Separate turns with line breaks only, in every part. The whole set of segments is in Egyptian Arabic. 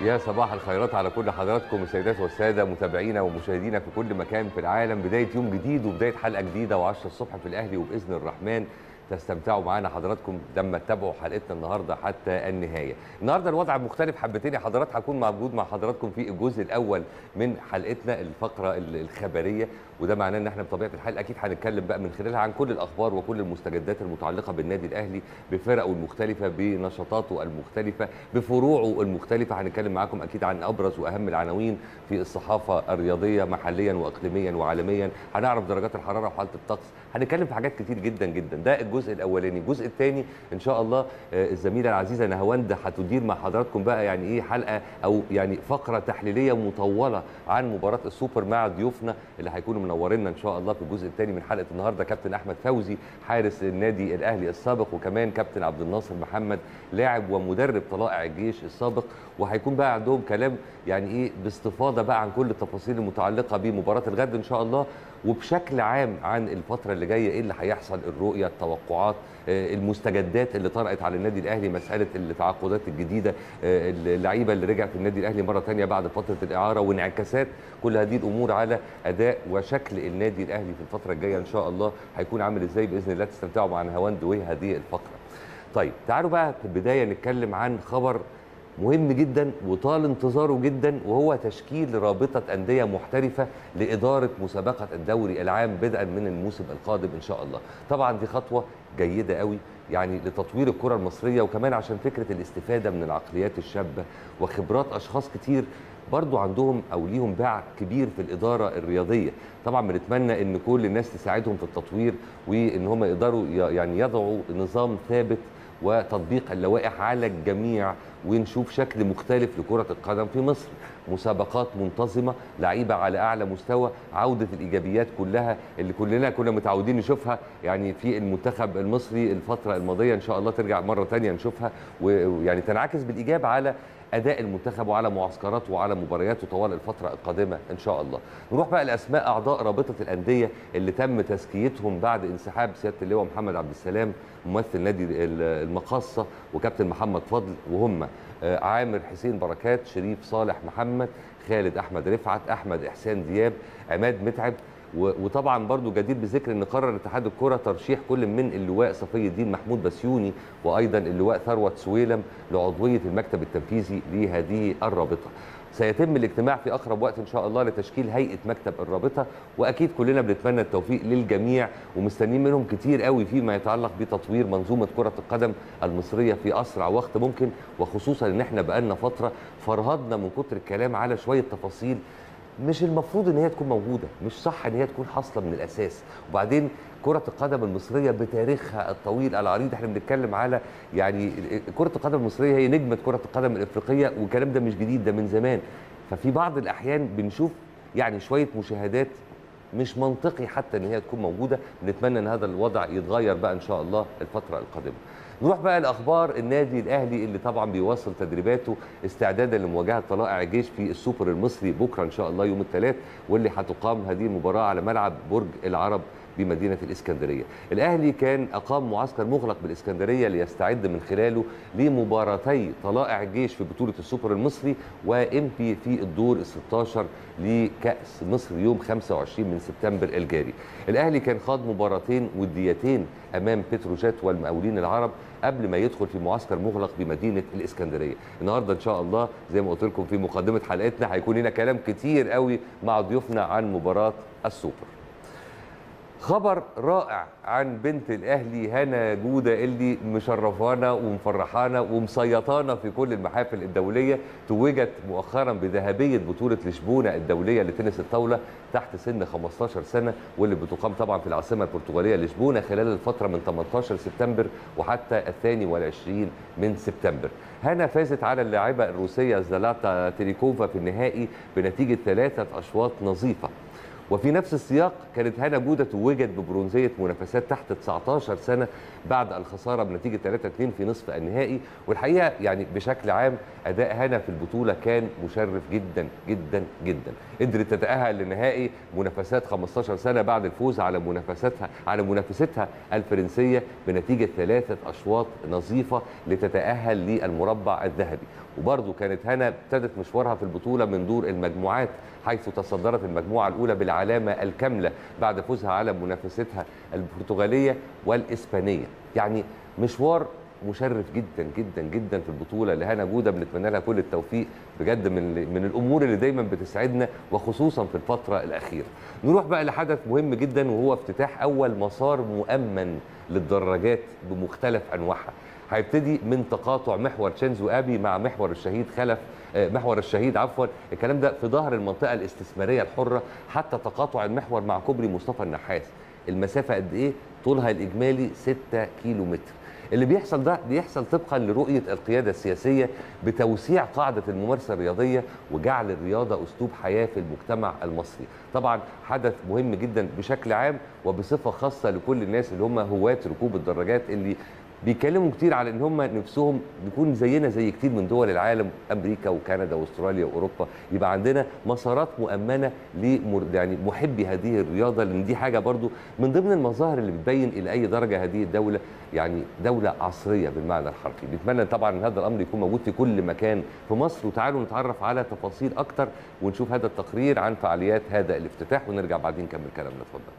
يا صباح الخيرات على كل حضراتكم السيدات والساده متابعينا ومشاهدينا في كل مكان في العالم بدايه يوم جديد وبدايه حلقه جديده و10 الصبح في الاهلي وباذن الرحمن تستمتعوا معانا حضراتكم لما تتابعوا حلقتنا النهارده حتى النهايه. النهارده الوضع مختلف حبتين يا حضرات هكون موجود مع حضراتكم في الجزء الاول من حلقتنا الفقره الخبريه وده معناه ان احنا بطبيعه الحال اكيد هنتكلم بقى من خلالها عن كل الاخبار وكل المستجدات المتعلقه بالنادي الاهلي بفرقه المختلفه بنشاطاته المختلفه بفروعه المختلفه هنتكلم معاكم اكيد عن ابرز واهم العناوين في الصحافه الرياضيه محليا واقليميا وعالميا هنعرف درجات الحراره وحاله الطقس هنتكلم في حاجات كتير جدا جدا ده الجزء الاولاني الجزء الثاني ان شاء الله الزميله العزيزه نهاوند هتدير مع حضراتكم بقى يعني ايه حلقه او يعني فقره تحليليه مطوله عن مباراه السوبر مع ضيوفنا اللي هيكونوا منورينا ان شاء الله في الجزء الثاني من حلقه النهارده كابتن احمد فوزي حارس النادي الاهلي السابق وكمان كابتن عبد الناصر محمد لاعب ومدرب طلائع الجيش السابق وهيكون بقى عندهم كلام يعني ايه باستفاضه بقى عن كل التفاصيل المتعلقه بمباراه الغد ان شاء الله وبشكل عام عن الفتره اللي جايه ايه اللي هيحصل الرؤيه التوقعات المستجدات اللي طرأت على النادي الاهلي مساله التعاقدات الجديده اللعيبه اللي رجعت النادي الاهلي مره ثانيه بعد فتره الاعاره وانعكاسات كل هذه الامور على اداء وشكل النادي الاهلي في الفتره الجايه ان شاء الله هيكون عامل ازاي باذن الله تستمتعوا مع نهاوند وهذه الفقره. طيب تعالوا بقى في البدايه نتكلم عن خبر مهم جدا وطال انتظاره جدا وهو تشكيل رابطه انديه محترفه لاداره مسابقه الدوري العام بدءا من الموسم القادم ان شاء الله. طبعا دي خطوه جيده قوي يعني لتطوير الكره المصريه وكمان عشان فكره الاستفاده من العقليات الشابه وخبرات اشخاص كتير برضو عندهم او ليهم باع كبير في الاداره الرياضيه طبعا بنتمنى ان كل الناس تساعدهم في التطوير وان هم يقدروا يعني يضعوا نظام ثابت وتطبيق اللوائح على الجميع ونشوف شكل مختلف لكرة القدم في مصر مسابقات منتظمة لعيبة على أعلى مستوى عودة الإيجابيات كلها اللي كلنا كنا متعودين نشوفها يعني في المنتخب المصري الفترة الماضية إن شاء الله ترجع مرة تانية نشوفها ويعني تنعكس بالإيجاب على اداء المنتخب وعلى معسكراته وعلى مبارياته طوال الفتره القادمه ان شاء الله. نروح بقى لاسماء اعضاء رابطه الانديه اللي تم تزكيتهم بعد انسحاب سياده اللواء محمد عبد السلام ممثل نادي المقاصه وكابتن محمد فضل وهم عامر حسين بركات شريف صالح محمد خالد احمد رفعت احمد احسان دياب عماد متعب وطبعا برضو جدير بذكر ان قرر اتحاد الكره ترشيح كل من اللواء صفي الدين محمود بسيوني وايضا اللواء ثروت سويلم لعضويه المكتب التنفيذي لهذه الرابطه. سيتم الاجتماع في اقرب وقت ان شاء الله لتشكيل هيئه مكتب الرابطه واكيد كلنا بنتمنى التوفيق للجميع ومستنيين منهم كتير قوي فيما يتعلق بتطوير منظومه كره القدم المصريه في اسرع وقت ممكن وخصوصا ان احنا بقالنا فتره فرهضنا من كتر الكلام على شويه تفاصيل مش المفروض ان هي تكون موجوده مش صح ان هي تكون حاصله من الاساس وبعدين كرة القدم المصرية بتاريخها الطويل العريض احنا بنتكلم على يعني كرة القدم المصرية هي نجمة كرة القدم الافريقية والكلام ده مش جديد ده من زمان ففي بعض الاحيان بنشوف يعني شوية مشاهدات مش منطقي حتى ان هي تكون موجودة بنتمنى ان هذا الوضع يتغير بقى ان شاء الله الفترة القادمة نروح بقى لاخبار النادي الاهلي اللي طبعا بيواصل تدريباته استعدادا لمواجهه طلائع الجيش في السوبر المصري بكره ان شاء الله يوم الثلاث واللي هتقام هذه المباراه على ملعب برج العرب بمدينه الاسكندريه. الاهلي كان اقام معسكر مغلق بالاسكندريه ليستعد من خلاله لمباراتي طلائع الجيش في بطوله السوبر المصري وامبي في الدور ال 16 لكاس مصر يوم 25 من سبتمبر الجاري. الاهلي كان خاض مباراتين وديتين امام بتروجيت والمقاولين العرب قبل ما يدخل في معسكر مغلق بمدينه الاسكندريه النهارده ان شاء الله زي ما قلت لكم في مقدمه حلقتنا هيكون لنا كلام كتير قوي مع ضيوفنا عن مباراه السوبر خبر رائع عن بنت الاهلي هنا جوده اللي مشرفانا ومفرحانا ومسيطانا في كل المحافل الدوليه توجت مؤخرا بذهبيه بطوله لشبونه الدوليه لتنس الطاوله تحت سن 15 سنه واللي بتقام طبعا في العاصمه البرتغاليه لشبونه خلال الفتره من 18 سبتمبر وحتى الثاني والعشرين من سبتمبر هنا فازت على اللاعبه الروسيه زلاتا تريكوفا في النهائي بنتيجه ثلاثه اشواط نظيفه وفي نفس السياق كانت هنا جوده توجت ببرونزيه منافسات تحت 19 سنه بعد الخساره بنتيجه 3 2 في نصف النهائي والحقيقه يعني بشكل عام اداء هنا في البطوله كان مشرف جدا جدا جدا قدرت تتاهل لنهائي منافسات 15 سنه بعد الفوز على منافستها على منافستها الفرنسيه بنتيجه ثلاثه اشواط نظيفه لتتاهل للمربع الذهبي وبرضه كانت هنا ابتدت مشوارها في البطوله من دور المجموعات حيث تصدرت المجموعه الاولى بالعلامه الكامله بعد فوزها على منافستها البرتغاليه والاسبانيه يعني مشوار مشرف جدا جدا جدا في البطوله لهنا جوده بنتمنى لها كل التوفيق بجد من من الامور اللي دايما بتسعدنا وخصوصا في الفتره الاخيره. نروح بقى لحدث مهم جدا وهو افتتاح اول مسار مؤمن للدراجات بمختلف انواعها. هيبتدي من تقاطع محور شينزو ابي مع محور الشهيد خلف محور الشهيد عفوا الكلام ده في ظهر المنطقه الاستثماريه الحره حتى تقاطع المحور مع كوبري مصطفى النحاس المسافه قد ايه طولها الاجمالي 6 كيلو متر اللي بيحصل ده بيحصل طبقا لرؤيه القياده السياسيه بتوسيع قاعده الممارسه الرياضيه وجعل الرياضه اسلوب حياه في المجتمع المصري طبعا حدث مهم جدا بشكل عام وبصفه خاصه لكل الناس اللي هم هواة ركوب الدراجات اللي بيتكلموا كتير على ان هم نفسهم نكون زينا زي كتير من دول العالم امريكا وكندا واستراليا واوروبا يبقى عندنا مسارات مؤمنه لمر يعني محبي هذه الرياضه لان دي حاجه برضو من ضمن المظاهر اللي بتبين الى اي درجه هذه الدوله يعني دوله عصريه بالمعنى الحرفي نتمنى طبعا ان هذا الامر يكون موجود في كل مكان في مصر وتعالوا نتعرف على تفاصيل اكتر ونشوف هذا التقرير عن فعاليات هذا الافتتاح ونرجع بعدين نكمل كلامنا اتفضل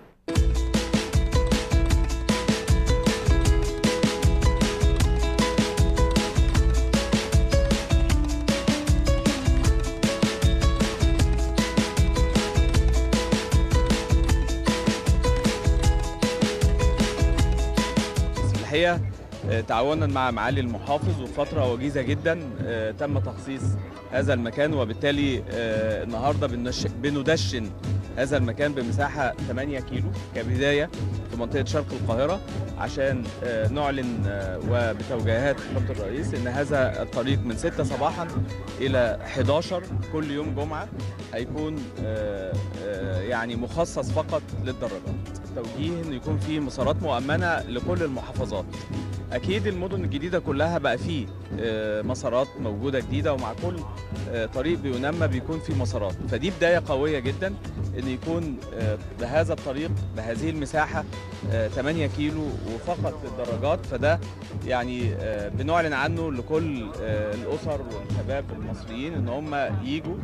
الحقيقه تعاونا مع معالي المحافظ وفتره وجيزه جدا تم تخصيص هذا المكان وبالتالي النهارده بندشن هذا المكان بمساحه 8 كيلو كبدايه في منطقه شرق القاهره عشان نعلن وبتوجيهات حضره الرئيس ان هذا الطريق من 6 صباحا الى 11 كل يوم جمعه هيكون يعني مخصص فقط للدراجات توجيه ان يكون في مسارات مؤمنه لكل المحافظات اكيد المدن الجديده كلها بقى فيه مسارات موجوده جديده ومع كل طريق بينمى بيكون فيه مسارات فدي بدايه قويه جدا ان يكون بهذا الطريق بهذه المساحه 8 كيلو وفقط للدراجات فده يعني بنعلن عنه لكل الاسر والشباب المصريين ان هم يجوا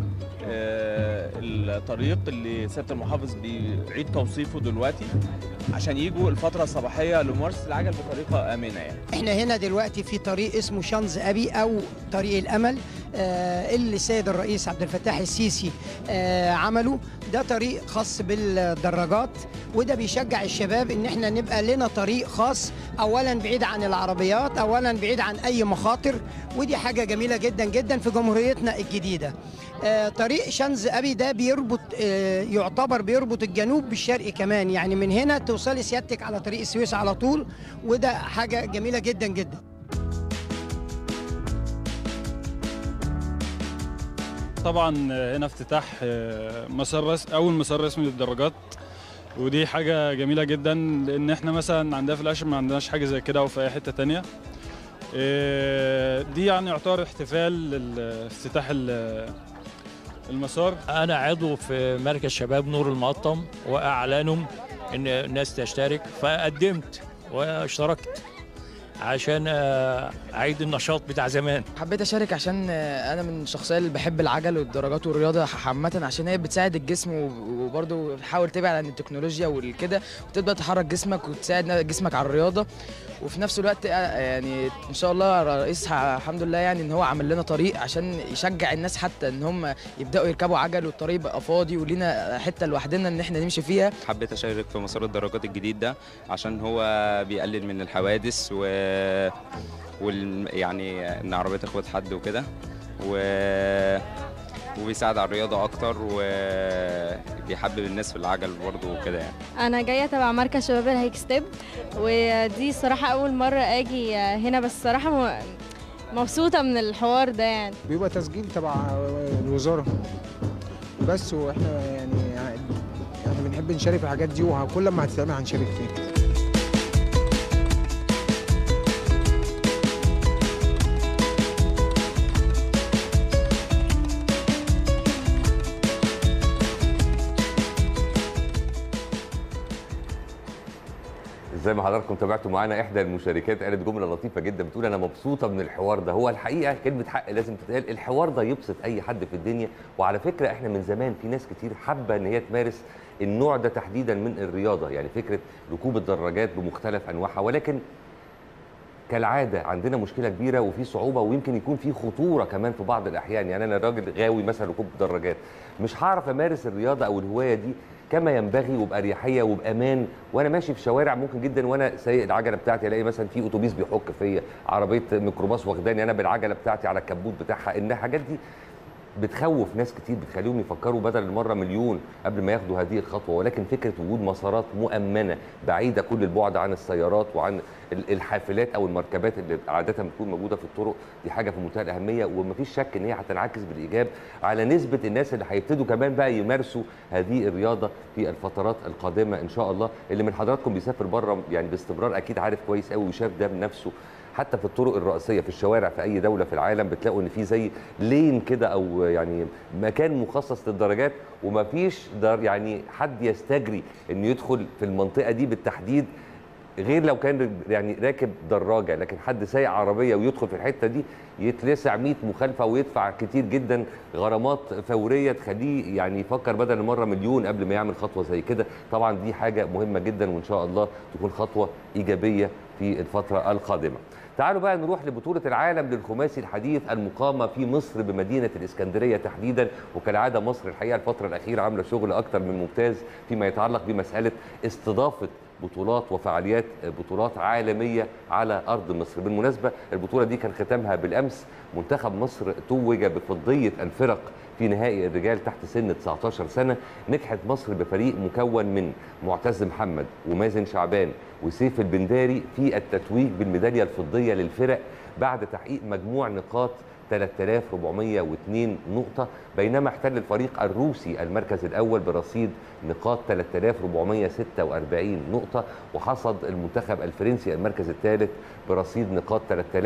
الطريق اللي سياده المحافظ بيعيد توصيفه دلوقتي عشان يجوا الفتره الصباحيه لممارسه العجل بطريقه امنه يعني
احنا هنا دلوقتي في طريق اسمه شانز ابي او طريق الامل آه اللي السيد الرئيس عبد الفتاح السيسي آه عمله ده طريق خاص بالدراجات وده بيشجع الشباب ان احنا نبقى لنا طريق خاص اولا بعيد عن العربيات اولا بعيد عن اي مخاطر ودي حاجه جميله جدا جدا في جمهوريتنا الجديده آه طريق شانز ابي ده بيربط آه يعتبر بيربط الجنوب بالشرق كمان يعني من هنا توصلي سيادتك على طريق السويس على طول وده حاجه جميله جدا جدا
طبعا هنا افتتاح مسار رس اول مسار رسمي للدراجات ودي حاجه جميله جدا لان احنا مثلا عندنا في القشم ما عندناش حاجه زي كده او في اي حته تانية دي يعني يعتبر احتفال لافتتاح المسار
انا عضو في مركز شباب نور المقطم واعلنوا ان الناس تشترك فقدمت واشتركت عشان اعيد النشاط بتاع زمان
حبيت اشارك عشان انا من الشخصيه اللي بحب العجل والدراجات والرياضه عامه عشان هي بتساعد الجسم وبرضه تحاول تبعد عن التكنولوجيا والكده وتبدا تحرك جسمك وتساعد جسمك على الرياضه وفي نفس الوقت يعني ان شاء الله الرئيس الحمد لله يعني ان هو عمل لنا طريق عشان يشجع الناس حتى ان هم يبداوا يركبوا عجل والطريق يبقى فاضي ولينا حته لوحدنا ان احنا نمشي فيها
حبيت اشارك في مسار الدراجات الجديد ده عشان هو بيقلل من الحوادث و وال... يعني ان عربيه تخبط حد وكده و وبيساعد على الرياضه اكتر وبيحبب الناس في العجل برضه وكده يعني
انا جايه تبع مركز شباب الهيك ستيب ودي الصراحه اول مره اجي هنا بس الصراحه مبسوطه من الحوار ده يعني
بيبقى تسجيل تبع الوزاره بس واحنا يعني يعني بنحب نشارك في الحاجات دي وكل ما هتتعمل هنشارك فيها
زي ما حضراتكم تابعتوا معانا احدى المشاركات قالت جمله لطيفه جدا بتقول انا مبسوطه من الحوار ده هو الحقيقه كلمه حق لازم تتقال الحوار ده يبسط اي حد في الدنيا وعلى فكره احنا من زمان في ناس كتير حابه ان هي تمارس النوع ده تحديدا من الرياضه يعني فكره ركوب الدراجات بمختلف انواعها ولكن كالعاده عندنا مشكله كبيره وفي صعوبه ويمكن يكون في خطوره كمان في بعض الاحيان يعني انا راجل غاوي مثلا ركوب دراجات مش هعرف امارس الرياضه او الهوايه دي كما ينبغي وباريحيه وبامان وانا ماشي في شوارع ممكن جدا وانا سايق العجله بتاعتي الاقي مثلا في اتوبيس بيحك فيا عربيه ميكروباص واخداني انا بالعجله بتاعتي على الكبوت بتاعها ان الحاجات دي بتخوف ناس كتير بتخليهم يفكروا بدل المره مليون قبل ما ياخدوا هذه الخطوه ولكن فكره وجود مسارات مؤمنه بعيده كل البعد عن السيارات وعن ال- الحافلات او المركبات اللي عاده بتكون موجوده في الطرق دي حاجه في منتهى الاهميه ومفيش شك ان هي هتنعكس بالايجاب على نسبه الناس اللي هيبتدوا كمان بقى يمارسوا هذه الرياضه في الفترات القادمه ان شاء الله اللي من حضراتكم بيسافر بره يعني باستمرار اكيد عارف كويس قوي وشاف ده بنفسه حتى في الطرق الرئيسيه في الشوارع في اي دوله في العالم بتلاقوا ان في زي لين كده او يعني مكان مخصص للدرجات ومفيش در يعني حد يستجري انه يدخل في المنطقه دي بالتحديد غير لو كان يعني راكب دراجه لكن حد سايق عربيه ويدخل في الحته دي يتلسع 100 مخالفه ويدفع كتير جدا غرامات فوريه تخليه يعني يفكر بدل مره مليون قبل ما يعمل خطوه زي كده طبعا دي حاجه مهمه جدا وان شاء الله تكون خطوه ايجابيه في الفتره القادمه تعالوا بقى نروح لبطولة العالم للخماسي الحديث المقامة في مصر بمدينة الإسكندرية تحديدا وكالعادة مصر الحقيقة الفترة الأخيرة عاملة شغل أكتر من ممتاز فيما يتعلق بمسألة استضافة بطولات وفعاليات بطولات عالمية على أرض مصر بالمناسبة البطولة دي كان ختامها بالأمس منتخب مصر توج بفضية الفرق في نهائي الرجال تحت سن 19 سنة نجحت مصر بفريق مكون من معتز محمد ومازن شعبان وسيف البنداري في التتويج بالميدالية الفضية للفرق بعد تحقيق مجموع نقاط 3402 نقطة بينما احتل الفريق الروسي المركز الأول برصيد نقاط 3446 نقطة وحصد المنتخب الفرنسي المركز الثالث برصيد نقاط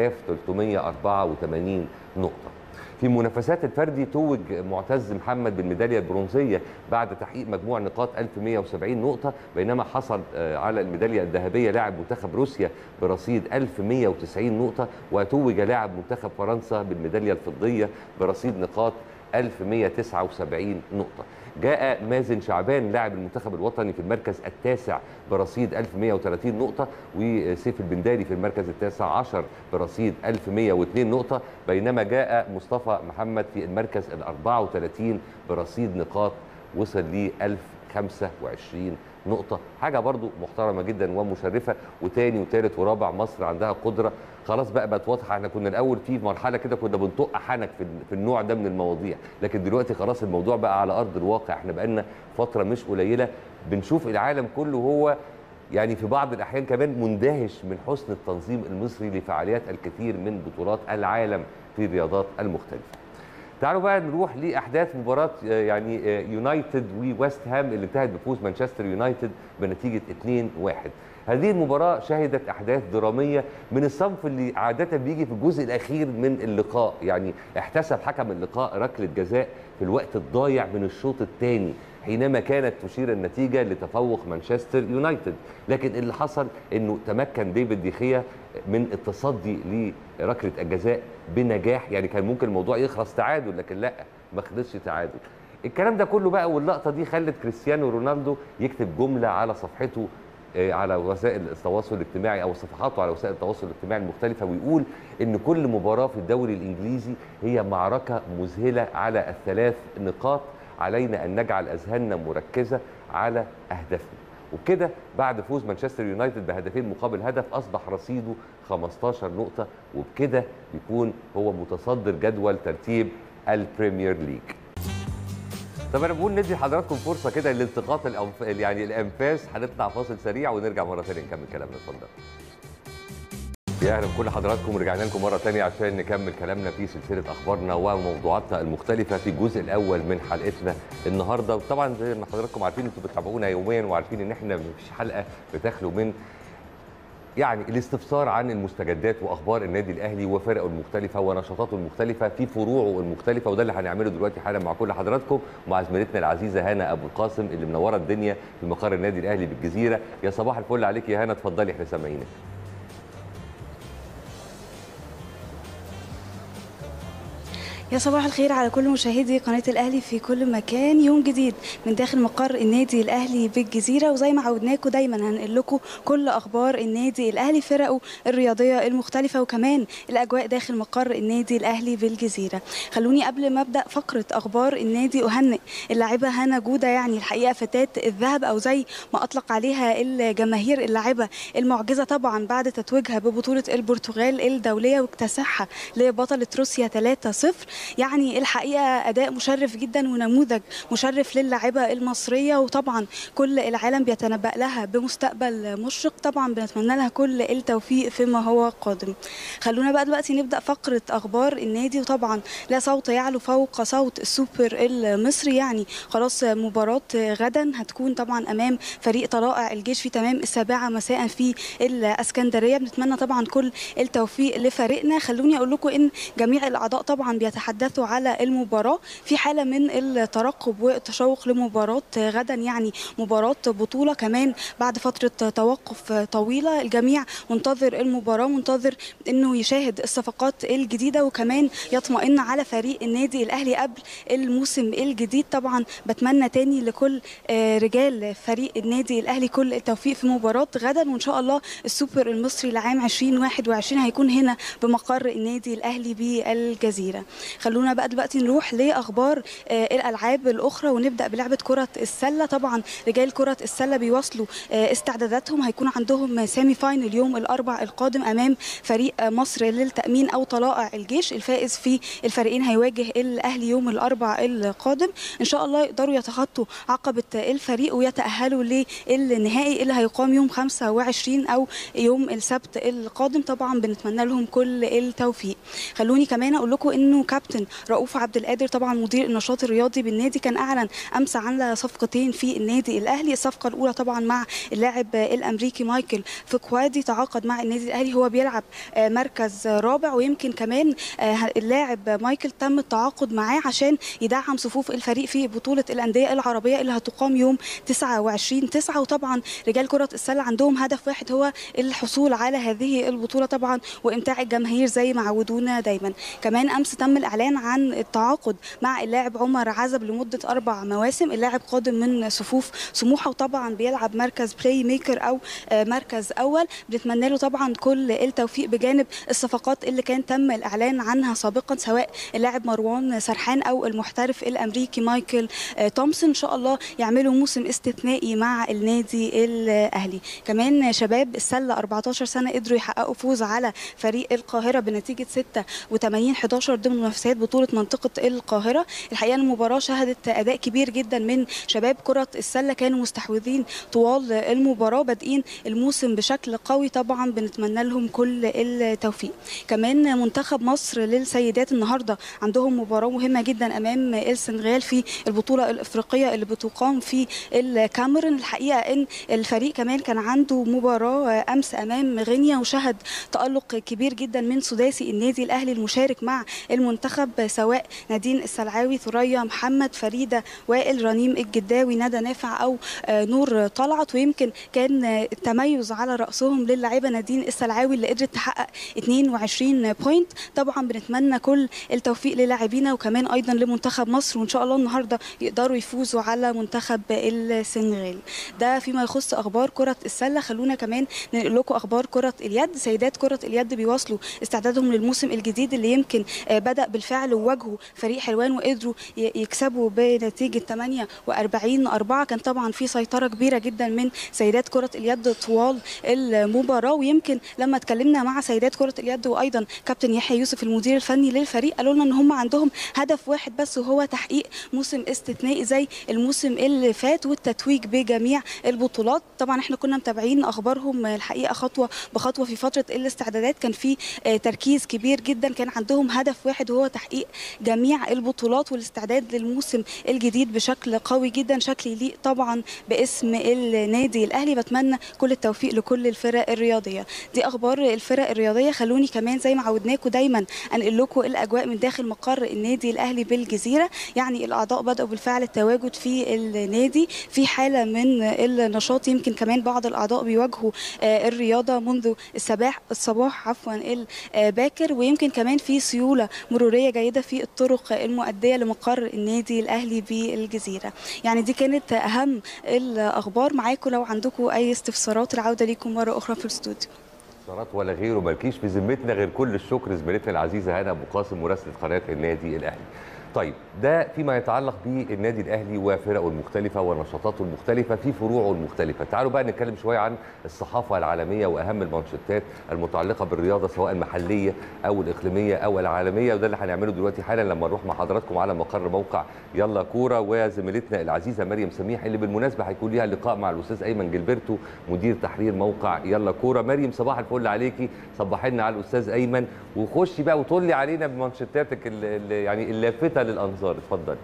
3384 نقطة في منافسات الفردي توج معتز محمد بالميداليه البرونزيه بعد تحقيق مجموع نقاط 1170 نقطه بينما حصل آه، على الميداليه الذهبيه لاعب منتخب روسيا برصيد 1190 نقطه وتوج لاعب منتخب فرنسا بالميداليه الفضيه برصيد نقاط 1179 نقطة جاء مازن شعبان لاعب المنتخب الوطني في المركز التاسع برصيد 1130 نقطة وسيف البنداري في المركز التاسع عشر برصيد 1102 نقطة بينما جاء مصطفى محمد في المركز ال 34 برصيد نقاط وصل ل 1025 نقطة حاجة برضو محترمة جدا ومشرفة وتاني وتالت ورابع مصر عندها قدرة خلاص بقى بقت واضحة احنا كنا الأول في مرحلة كده كنا بنطق حنك في, في النوع ده من المواضيع لكن دلوقتي خلاص الموضوع بقى على أرض الواقع احنا بقالنا فترة مش قليلة بنشوف العالم كله هو يعني في بعض الأحيان كمان مندهش من حسن التنظيم المصري لفعاليات الكثير من بطولات العالم في الرياضات المختلفة تعالوا بقى نروح لاحداث مباراه آه، يعني آه، يونايتد وويست هام اللي انتهت بفوز مانشستر يونايتد بنتيجه 2-1 هذه المباراه شهدت احداث دراميه من الصنف اللي عاده بيجي في الجزء الاخير من اللقاء يعني احتسب حكم اللقاء ركله جزاء في الوقت الضايع من الشوط الثاني حينما كانت تشير النتيجه لتفوق مانشستر يونايتد لكن اللي حصل انه تمكن ديفيد ديخيا من التصدي لركله الجزاء بنجاح يعني كان ممكن الموضوع يخلص تعادل لكن لا ما خلصش تعادل الكلام ده كله بقى واللقطه دي خلت كريستيانو رونالدو يكتب جمله على صفحته آه، على وسائل التواصل الاجتماعي او صفحاته على وسائل التواصل الاجتماعي المختلفه ويقول ان كل مباراه في الدوري الانجليزي هي معركه مذهله على الثلاث نقاط علينا ان نجعل اذهاننا مركزه على اهدافنا وبكده بعد فوز مانشستر يونايتد بهدفين مقابل هدف اصبح رصيده 15 نقطه وبكده يكون هو متصدر جدول ترتيب البريمير ليج طب انا بقول ندي لحضراتكم فرصه كده لالتقاط الأنف... يعني الانفاس هنطلع فاصل سريع ونرجع مره ثانيه نكمل كلامنا اتفضل يا اهلا بكل حضراتكم ورجعنا لكم مره ثانيه عشان نكمل كلامنا في سلسله اخبارنا وموضوعاتنا المختلفه في الجزء الاول من حلقتنا النهارده وطبعا زي ما حضراتكم عارفين انتوا بتتابعونا يوميا وعارفين ان احنا مفيش حلقه بتخلو من يعني الاستفسار عن المستجدات واخبار النادي الاهلي وفرقه المختلفه ونشاطاته المختلفه في فروعه المختلفه وده اللي هنعمله دلوقتي حالا مع كل حضراتكم ومع زميلتنا العزيزه هنا ابو القاسم اللي منوره الدنيا في مقر النادي الاهلي بالجزيره يا صباح الفل عليك يا هنا اتفضلي احنا سامعينك
يا صباح الخير على كل مشاهدي قناة الأهلي في كل مكان يوم جديد من داخل مقر النادي الأهلي بالجزيرة وزي ما عودناكم دايما هنقل لكم كل أخبار النادي الأهلي فرقه الرياضية المختلفة وكمان الأجواء داخل مقر النادي الأهلي بالجزيرة خلوني قبل ما أبدأ فقرة أخبار النادي أهنئ اللاعبة هنا جودة يعني الحقيقة فتاة الذهب أو زي ما أطلق عليها الجماهير اللاعبة المعجزة طبعا بعد تتويجها ببطولة البرتغال الدولية واكتساحها لبطلة روسيا 3-0 يعني الحقيقه اداء مشرف جدا ونموذج مشرف للاعبه المصريه وطبعا كل العالم بيتنبأ لها بمستقبل مشرق طبعا بنتمنى لها كل التوفيق فيما هو قادم خلونا بقى دلوقتي نبدا فقره اخبار النادي وطبعا لا صوت يعلو فوق صوت السوبر المصري يعني خلاص مباراه غدا هتكون طبعا امام فريق طلائع الجيش في تمام السابعه مساء في الاسكندريه بنتمنى طبعا كل التوفيق لفريقنا خلوني اقول لكم ان جميع الاعضاء طبعا بيتحدثوا يتحدثوا على المباراة في حالة من الترقب والتشوق لمباراة غدا يعني مباراة بطولة كمان بعد فترة توقف طويلة الجميع منتظر المباراة منتظر انه يشاهد الصفقات الجديدة وكمان يطمئن على فريق النادي الاهلي قبل الموسم الجديد طبعا بتمنى تاني لكل رجال فريق النادي الاهلي كل التوفيق في مباراة غدا وان شاء الله السوبر المصري لعام 2021 هيكون هنا بمقر النادي الاهلي بالجزيرة خلونا بقى دلوقتي نروح لاخبار آه الالعاب الاخرى ونبدا بلعبه كره السله طبعا رجال كره السله بيواصلوا آه استعداداتهم هيكون عندهم سيمي فاينل يوم الاربع القادم امام فريق آه مصر للتامين او طلائع الجيش الفائز في الفريقين هيواجه الاهلي يوم الاربع القادم ان شاء الله يقدروا يتخطوا عقبه الفريق ويتاهلوا للنهائي اللي هيقام يوم 25 او يوم السبت القادم طبعا بنتمنى لهم كل التوفيق خلوني كمان اقول لكم انه كابتن رؤوف عبد القادر طبعا مدير النشاط الرياضي بالنادي كان اعلن امس عن صفقتين في النادي الاهلي الصفقه الاولى طبعا مع اللاعب الامريكي مايكل فكوادي تعاقد مع النادي الاهلي هو بيلعب مركز رابع ويمكن كمان اللاعب مايكل تم التعاقد معاه عشان يدعم صفوف الفريق في بطوله الانديه العربيه اللي هتقام يوم 29 9 وطبعا رجال كره السله عندهم هدف واحد هو الحصول على هذه البطوله طبعا وامتاع الجماهير زي ما عودونا دايما كمان امس تم الاعلان عن التعاقد مع اللاعب عمر عزب لمده اربع مواسم اللاعب قادم من صفوف سموحه وطبعا بيلعب مركز بلاي ميكر او مركز اول بنتمنى له طبعا كل التوفيق بجانب الصفقات اللي كان تم الاعلان عنها سابقا سواء اللاعب مروان سرحان او المحترف الامريكي مايكل تومسون ان شاء الله يعملوا موسم استثنائي مع النادي الاهلي كمان شباب السله 14 سنه قدروا يحققوا فوز على فريق القاهره بنتيجه 86 11 ضمن منافسات بطوله منطقه القاهره الحقيقه المباراه شهدت اداء كبير جدا من شباب كره السله كانوا مستحوذين طوال المباراه بادئين الموسم بشكل قوي طبعا بنتمنى لهم كل التوفيق كمان منتخب مصر للسيدات النهارده عندهم مباراه مهمه جدا امام السنغال في البطوله الافريقيه اللي بتقام في الكاميرون الحقيقه ان الفريق كمان كان عنده مباراه امس امام غينيا وشهد تالق كبير جدا من سداسي النادي الاهلي المشارك مع المنتخب سواء نادين السلعاوي ثريا محمد فريده وائل رنيم الجداوي ندى نافع او نور طلعت ويمكن كان التميز على راسهم للاعيبه نادين السلعاوي اللي قدرت تحقق 22 بوينت طبعا بنتمنى كل التوفيق للاعبينا وكمان ايضا لمنتخب مصر وان شاء الله النهارده يقدروا يفوزوا على منتخب السنغال ده فيما يخص اخبار كره السله خلونا كمان ننقل لكم اخبار كره اليد سيدات كره اليد بيواصلوا استعدادهم للموسم الجديد اللي يمكن بدا بالفعل وواجهوا فريق حلوان وقدروا يكسبوا بنتيجه 48 4 كان طبعا في سيطره كبيره جدا من سيدات كره اليد طوال المباراه ويمكن لما اتكلمنا مع سيدات كره اليد وايضا كابتن يحيى يوسف المدير الفني للفريق قالوا لنا ان هم عندهم هدف واحد بس وهو تحقيق موسم استثنائي زي الموسم اللي فات والتتويج بجميع البطولات طبعا احنا كنا متابعين اخبارهم الحقيقه خطوه بخطوه في فتره الاستعدادات كان في تركيز كبير جدا كان عندهم هدف واحد وهو تحقيق جميع البطولات والاستعداد للموسم الجديد بشكل قوي جدا شكل يليق طبعا باسم النادي الاهلي بتمنى كل التوفيق لكل الفرق الرياضيه دي اخبار الفرق الرياضيه خلوني كمان زي ما عودناكم دايما انقل لكم الاجواء من داخل مقر النادي الاهلي بالجزيره يعني الاعضاء بداوا بالفعل التواجد في النادي في حاله من النشاط يمكن كمان بعض الاعضاء بيواجهوا آه، الرياضه منذ الصباح الصباح عفوا الباكر ويمكن كمان في سيوله مروريه جيده في الطرق المؤديه لمقر النادي الاهلي بالجزيره يعني دي كانت اهم الاخبار معاكم لو عندكم اي استفسارات العوده ليكم مره اخرى في الاستوديو
صارت ولا غيره مالكيش في ذمتنا غير كل الشكر زميلتنا العزيزه هنا ابو قاسم مراسله قناه النادي الاهلي. طيب ده فيما يتعلق بالنادي الاهلي وفرقه المختلفه ونشاطاته المختلفه في فروعه المختلفه. تعالوا بقى نتكلم شويه عن الصحافه العالميه واهم المانشيتات المتعلقه بالرياضه سواء المحليه او الاقليميه او العالميه وده اللي هنعمله دلوقتي حالا لما نروح مع حضراتكم على مقر موقع يلا كوره وزميلتنا العزيزه مريم سميح اللي بالمناسبه هيكون ليها لقاء مع الاستاذ ايمن جilberto مدير تحرير موقع يلا كوره مريم صباح الفل عليكي صباحي لنا على الاستاذ ايمن وخشي بقى وطلي علينا بمانشيتاتك ال- ال- يعني اللافته للانظار اتفضلي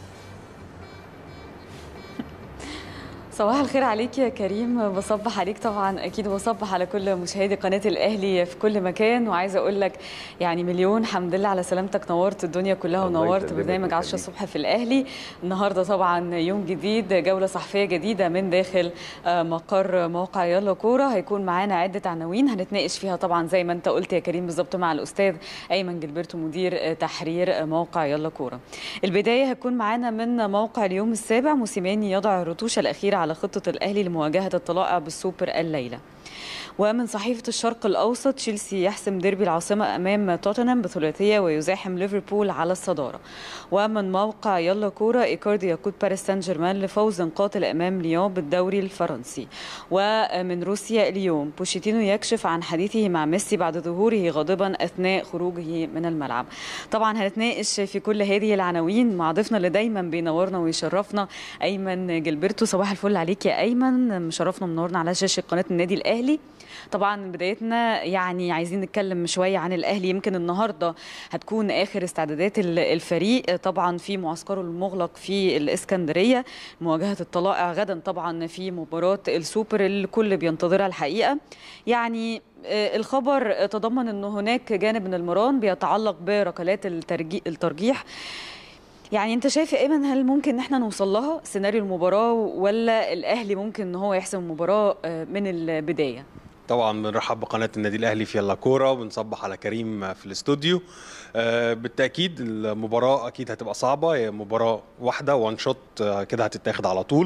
صباح الخير عليك يا كريم بصبح عليك طبعا اكيد بصبح على كل مشاهدي قناه الاهلي في كل مكان وعايزه اقول لك يعني مليون حمد لله على سلامتك نورت الدنيا كلها
الله
ونورت
يسلمك
برنامج 10 الصبح في الاهلي النهارده طبعا يوم جديد جوله صحفيه جديده من داخل آه، مقر موقع يلا كوره هيكون معانا عده عناوين هنتناقش فيها طبعا زي ما انت قلت يا كريم بالظبط مع الاستاذ ايمن جilberto مدير آه، تحرير آه، موقع يلا كوره البدايه هتكون معانا من موقع اليوم السابع موسيماني يضع الرتوش الاخيره على خطه الاهلي لمواجهه الطلائع بالسوبر الليله ومن صحيفة الشرق الأوسط تشيلسي يحسم ديربي العاصمة أمام توتنهام بثلاثية ويزاحم ليفربول على الصدارة ومن موقع يلا كورة إيكاردي يقود باريس سان جيرمان لفوز قاتل أمام ليون بالدوري الفرنسي ومن روسيا اليوم بوشيتينو يكشف عن حديثه مع ميسي بعد ظهوره غاضبا أثناء خروجه من الملعب طبعا هنتناقش في كل هذه العناوين مع ضيفنا اللي دايما بينورنا ويشرفنا أيمن جilberto صباح الفل عليك يا أيمن مشرفنا منورنا على شاشة قناة النادي الأهلي طبعا بدايتنا يعني عايزين نتكلم شويه عن الاهلي يمكن النهارده هتكون اخر استعدادات ال- الفريق طبعا في معسكره المغلق في الاسكندريه مواجهه الطلائع غدا طبعا في مباراه السوبر اللي الكل بينتظرها الحقيقه يعني آه، الخبر تضمن انه هناك جانب من المران بيتعلق بركلات الترجي- الترجيح يعني انت شايف يا ايمن هل ممكن ان احنا نوصل لها سيناريو المباراه ولا الاهلي ممكن ان هو يحسم المباراه آه، من البدايه
طبعا بنرحب بقناه النادي الاهلي في يلا كوره وبنصبح على كريم في الاستوديو آه، بالتاكيد المباراه اكيد هتبقى صعبه هي مباراه واحده وان شوت آه، كده هتتاخد على طول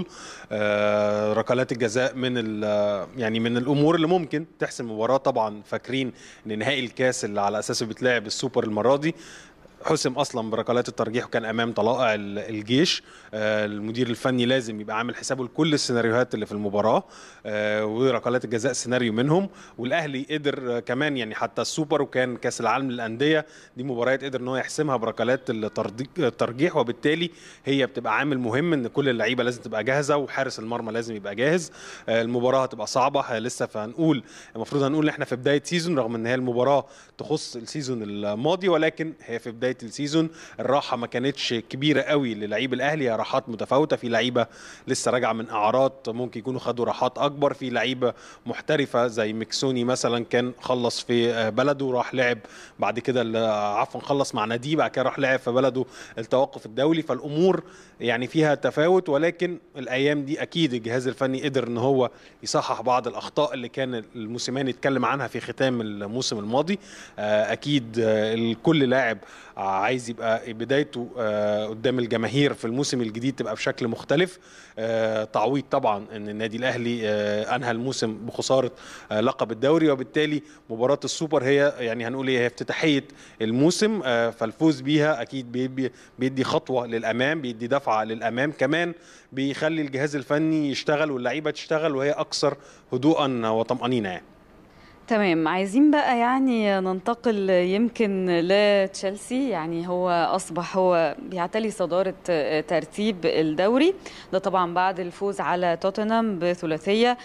آه، ركلات الجزاء من ال- يعني من الامور اللي ممكن تحسم المباراه طبعا فاكرين ان نهائي الكاس اللي على اساسه بيتلعب السوبر المره دي حسم اصلا بركلات الترجيح وكان امام طلائع ال- الجيش آه، المدير الفني لازم يبقى عامل حسابه لكل السيناريوهات اللي في المباراه آه، وركلات الجزاء سيناريو منهم والاهلي قدر آه، كمان يعني حتى السوبر وكان كاس العالم للانديه دي مباريات قدر ان هو يحسمها بركلات الترضي- الترجيح وبالتالي هي بتبقى عامل مهم ان كل اللعيبه لازم تبقى جاهزه وحارس المرمى لازم يبقى جاهز آه، المباراه هتبقى صعبه ه- لسه فهنقول المفروض هنقول ان احنا في بدايه سيزون رغم ان هي المباراه تخص السيزون الماضي ولكن هي في بدايه السيزون الراحه ما كانتش كبيره قوي للعيب الاهلي هي راحات متفاوته في لعيبه لسه راجعه من اعراض ممكن يكونوا خدوا راحات اكبر في لعيبه محترفه زي ميكسوني مثلا كان خلص في آه، بلده وراح لعب بعد كده ال- عفوا خلص مع ناديه بعد كده راح لعب في بلده التوقف الدولي فالامور يعني فيها تفاوت ولكن الايام دي اكيد الجهاز الفني قدر ان هو يصحح بعض الاخطاء اللي كان الموسيماني اتكلم عنها في ختام الموسم الماضي آه، اكيد آه، الكل لاعب عايز يبقى بدايته آه، قدام الجماهير في الموسم الجديد تبقى بشكل مختلف آه، تعويض طبعا ان النادي الاهلي آه، انهى الموسم بخساره آه، لقب الدوري وبالتالي مباراه السوبر هي يعني هنقول ايه هي افتتاحيه الموسم آه، فالفوز بيها اكيد بيدي- بيدي خطوه للامام بيدي دفعه للامام كمان بيخلي الجهاز الفني يشتغل واللعيبه تشتغل وهي اكثر هدوءا وطمانينه يعني
تمام عايزين بقى يعني ننتقل يمكن لتشيلسي يعني هو اصبح هو بيعتلي صداره ترتيب الدوري ده طبعا بعد الفوز على توتنهام بثلاثيه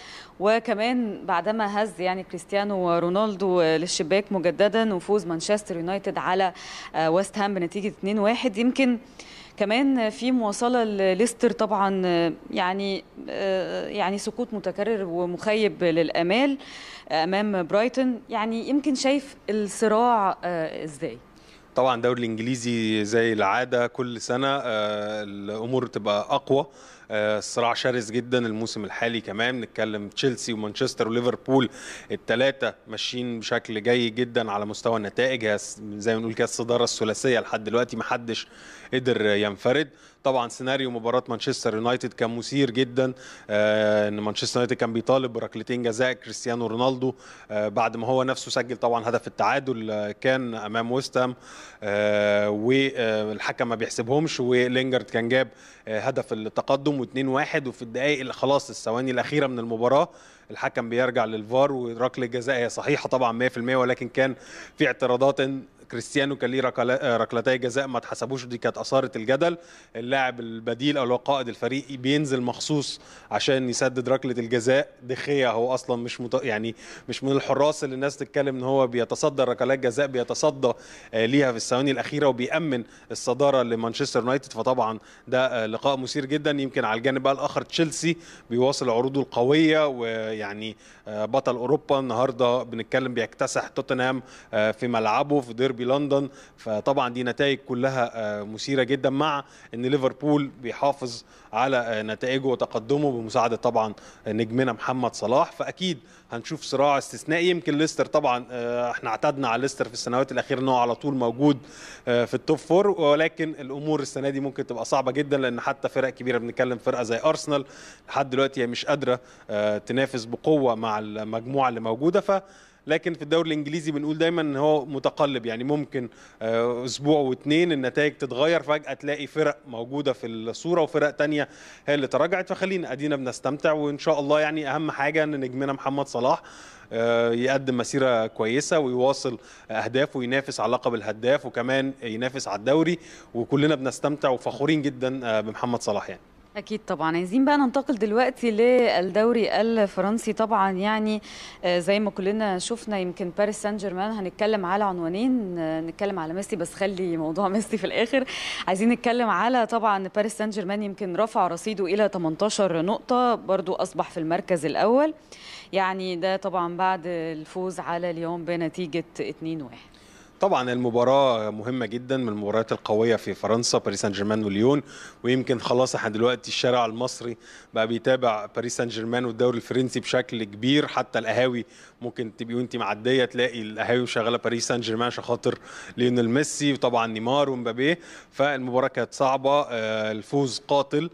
وكمان بعدما هز يعني كريستيانو رونالدو للشباك مجددا وفوز مانشستر يونايتد على ويست هام بنتيجه 2-1 يمكن كمان في مواصله لليستر طبعا يعني يعني سقوط متكرر ومخيب للامال امام برايتون يعني يمكن شايف الصراع ازاي
طبعا الدوري الانجليزي زي العاده كل سنه الامور تبقى اقوى الصراع شرس جدا الموسم الحالي كمان نتكلم تشيلسي ومانشستر وليفربول الثلاثه ماشيين بشكل جيد جدا على مستوى النتائج هي زي ما بنقول كده الصداره الثلاثيه لحد دلوقتي ما حدش قدر ينفرد طبعا سيناريو مباراه مانشستر يونايتد كان مثير جدا آه ان مانشستر يونايتد كان بيطالب بركلتين جزاء كريستيانو رونالدو آه بعد ما هو نفسه سجل طبعا هدف التعادل آه كان امام ويستام آه والحكم ما بيحسبهمش ولينجارد كان جاب آه هدف التقدم و2-1 وفي الدقائق اللي خلاص الثواني الاخيره من المباراه الحكم بيرجع للفار وركله جزاء هي صحيحه طبعا 100% ولكن كان في اعتراضات ان كريستيانو كان ليه ركلتي جزاء ما اتحسبوش دي كانت اثاره الجدل اللاعب البديل او قائد الفريق بينزل مخصوص عشان يسدد ركله الجزاء دخيا هو اصلا مش مت... يعني مش من الحراس اللي الناس تتكلم ان هو بيتصدى ركلات جزاء بيتصدى ليها في الثواني الاخيره وبيامن الصداره لمانشستر يونايتد فطبعا ده لقاء مثير جدا يمكن على الجانب بقى الاخر تشيلسي بيواصل عروضه القويه ويعني بطل اوروبا النهارده بنتكلم بيكتسح توتنهام في ملعبه في ديربي لندن فطبعا دي نتائج كلها مثيره جدا مع ان ليفربول بيحافظ على نتائجه وتقدمه بمساعده طبعا نجمنا محمد صلاح فاكيد هنشوف صراع استثنائي يمكن ليستر طبعا احنا اعتدنا على ليستر في السنوات الاخيره ان هو على طول موجود في التوب فور ولكن الامور السنه دي ممكن تبقى صعبه جدا لان حتى فرق كبيره بنتكلم فرقه زي ارسنال لحد دلوقتي هي مش قادره تنافس بقوه مع المجموعه اللي موجوده ف لكن في الدوري الانجليزي بنقول دايما ان هو متقلب يعني ممكن اسبوع واثنين النتائج تتغير فجاه تلاقي فرق موجوده في الصوره وفرق تانية هي اللي تراجعت فخلينا ادينا بنستمتع وان شاء الله يعني اهم حاجه ان نجمنا محمد صلاح يقدم مسيره كويسه ويواصل اهدافه وينافس على لقب الهداف وكمان ينافس على الدوري وكلنا بنستمتع وفخورين جدا بمحمد صلاح يعني
أكيد طبعا عايزين بقى ننتقل دلوقتي للدوري الفرنسي طبعا يعني زي ما كلنا شفنا يمكن باريس سان جيرمان هنتكلم على عنوانين نتكلم على ميسي بس خلي موضوع ميسي في الآخر عايزين نتكلم على طبعا باريس سان جيرمان يمكن رفع رصيده إلى 18 نقطة برضو أصبح في المركز الأول يعني ده طبعا بعد الفوز على ليون بنتيجة 2-1
طبعا المباراة مهمة جدا من المباريات القوية في فرنسا باريس سان جيرمان وليون ويمكن خلاص احنا دلوقتي الشارع المصري بقى بيتابع باريس سان جيرمان والدوري الفرنسي بشكل كبير حتى القهاوي ممكن تبقي وانت معدية تلاقي القهاوي شغالة باريس سان جيرمان عشان خاطر ليونيل ميسي وطبعا نيمار ومبابي فالمباراة كانت صعبة الفوز قاتل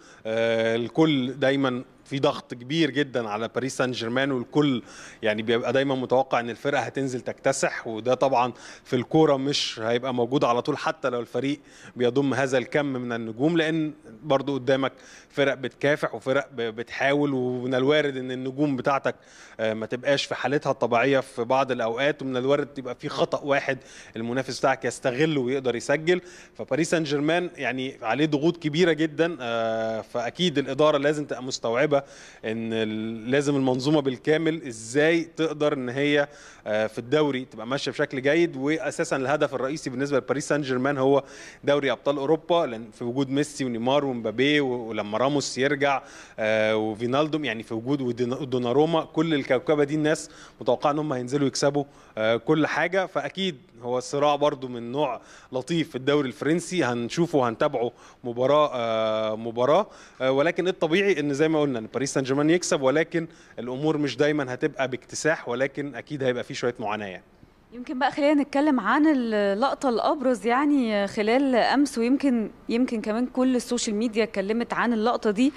الكل دايما في ضغط كبير جدا على باريس سان جيرمان والكل يعني بيبقى دايما متوقع ان الفرقه هتنزل تكتسح وده طبعا في الكوره مش هيبقى موجود على طول حتى لو الفريق بيضم هذا الكم من النجوم لان برضو قدامك فرق بتكافح وفرق بتحاول ومن الوارد ان النجوم بتاعتك ما تبقاش في حالتها الطبيعيه في بعض الاوقات ومن الوارد تبقى في خطا واحد المنافس بتاعك يستغله ويقدر يسجل فباريس سان جيرمان يعني عليه ضغوط كبيره جدا فاكيد الاداره لازم تبقى مستوعبه ان لازم المنظومه بالكامل ازاي تقدر ان هي في الدوري تبقى ماشيه بشكل جيد واساسا الهدف الرئيسي بالنسبه لباريس سان جيرمان هو دوري ابطال اوروبا لان في وجود ميسي ونيمار ومبابي ولما راموس يرجع وفينالدوم يعني في وجود ودوناروما كل الكوكبه دي الناس متوقعه ان هم هينزلوا يكسبوا كل حاجه فاكيد هو الصراع برضو من نوع لطيف في الدوري الفرنسي هنشوفه وهنتابعه مباراه مباراه ولكن الطبيعي ان زي ما قلنا ان باريس سان جيرمان يكسب ولكن الامور مش دايما هتبقى باكتساح ولكن اكيد هيبقى في شويه معاناه يعني
يمكن بقى خلينا نتكلم عن اللقطة الأبرز يعني خلال أمس ويمكن يمكن كمان كل السوشيال ميديا اتكلمت عن اللقطة دي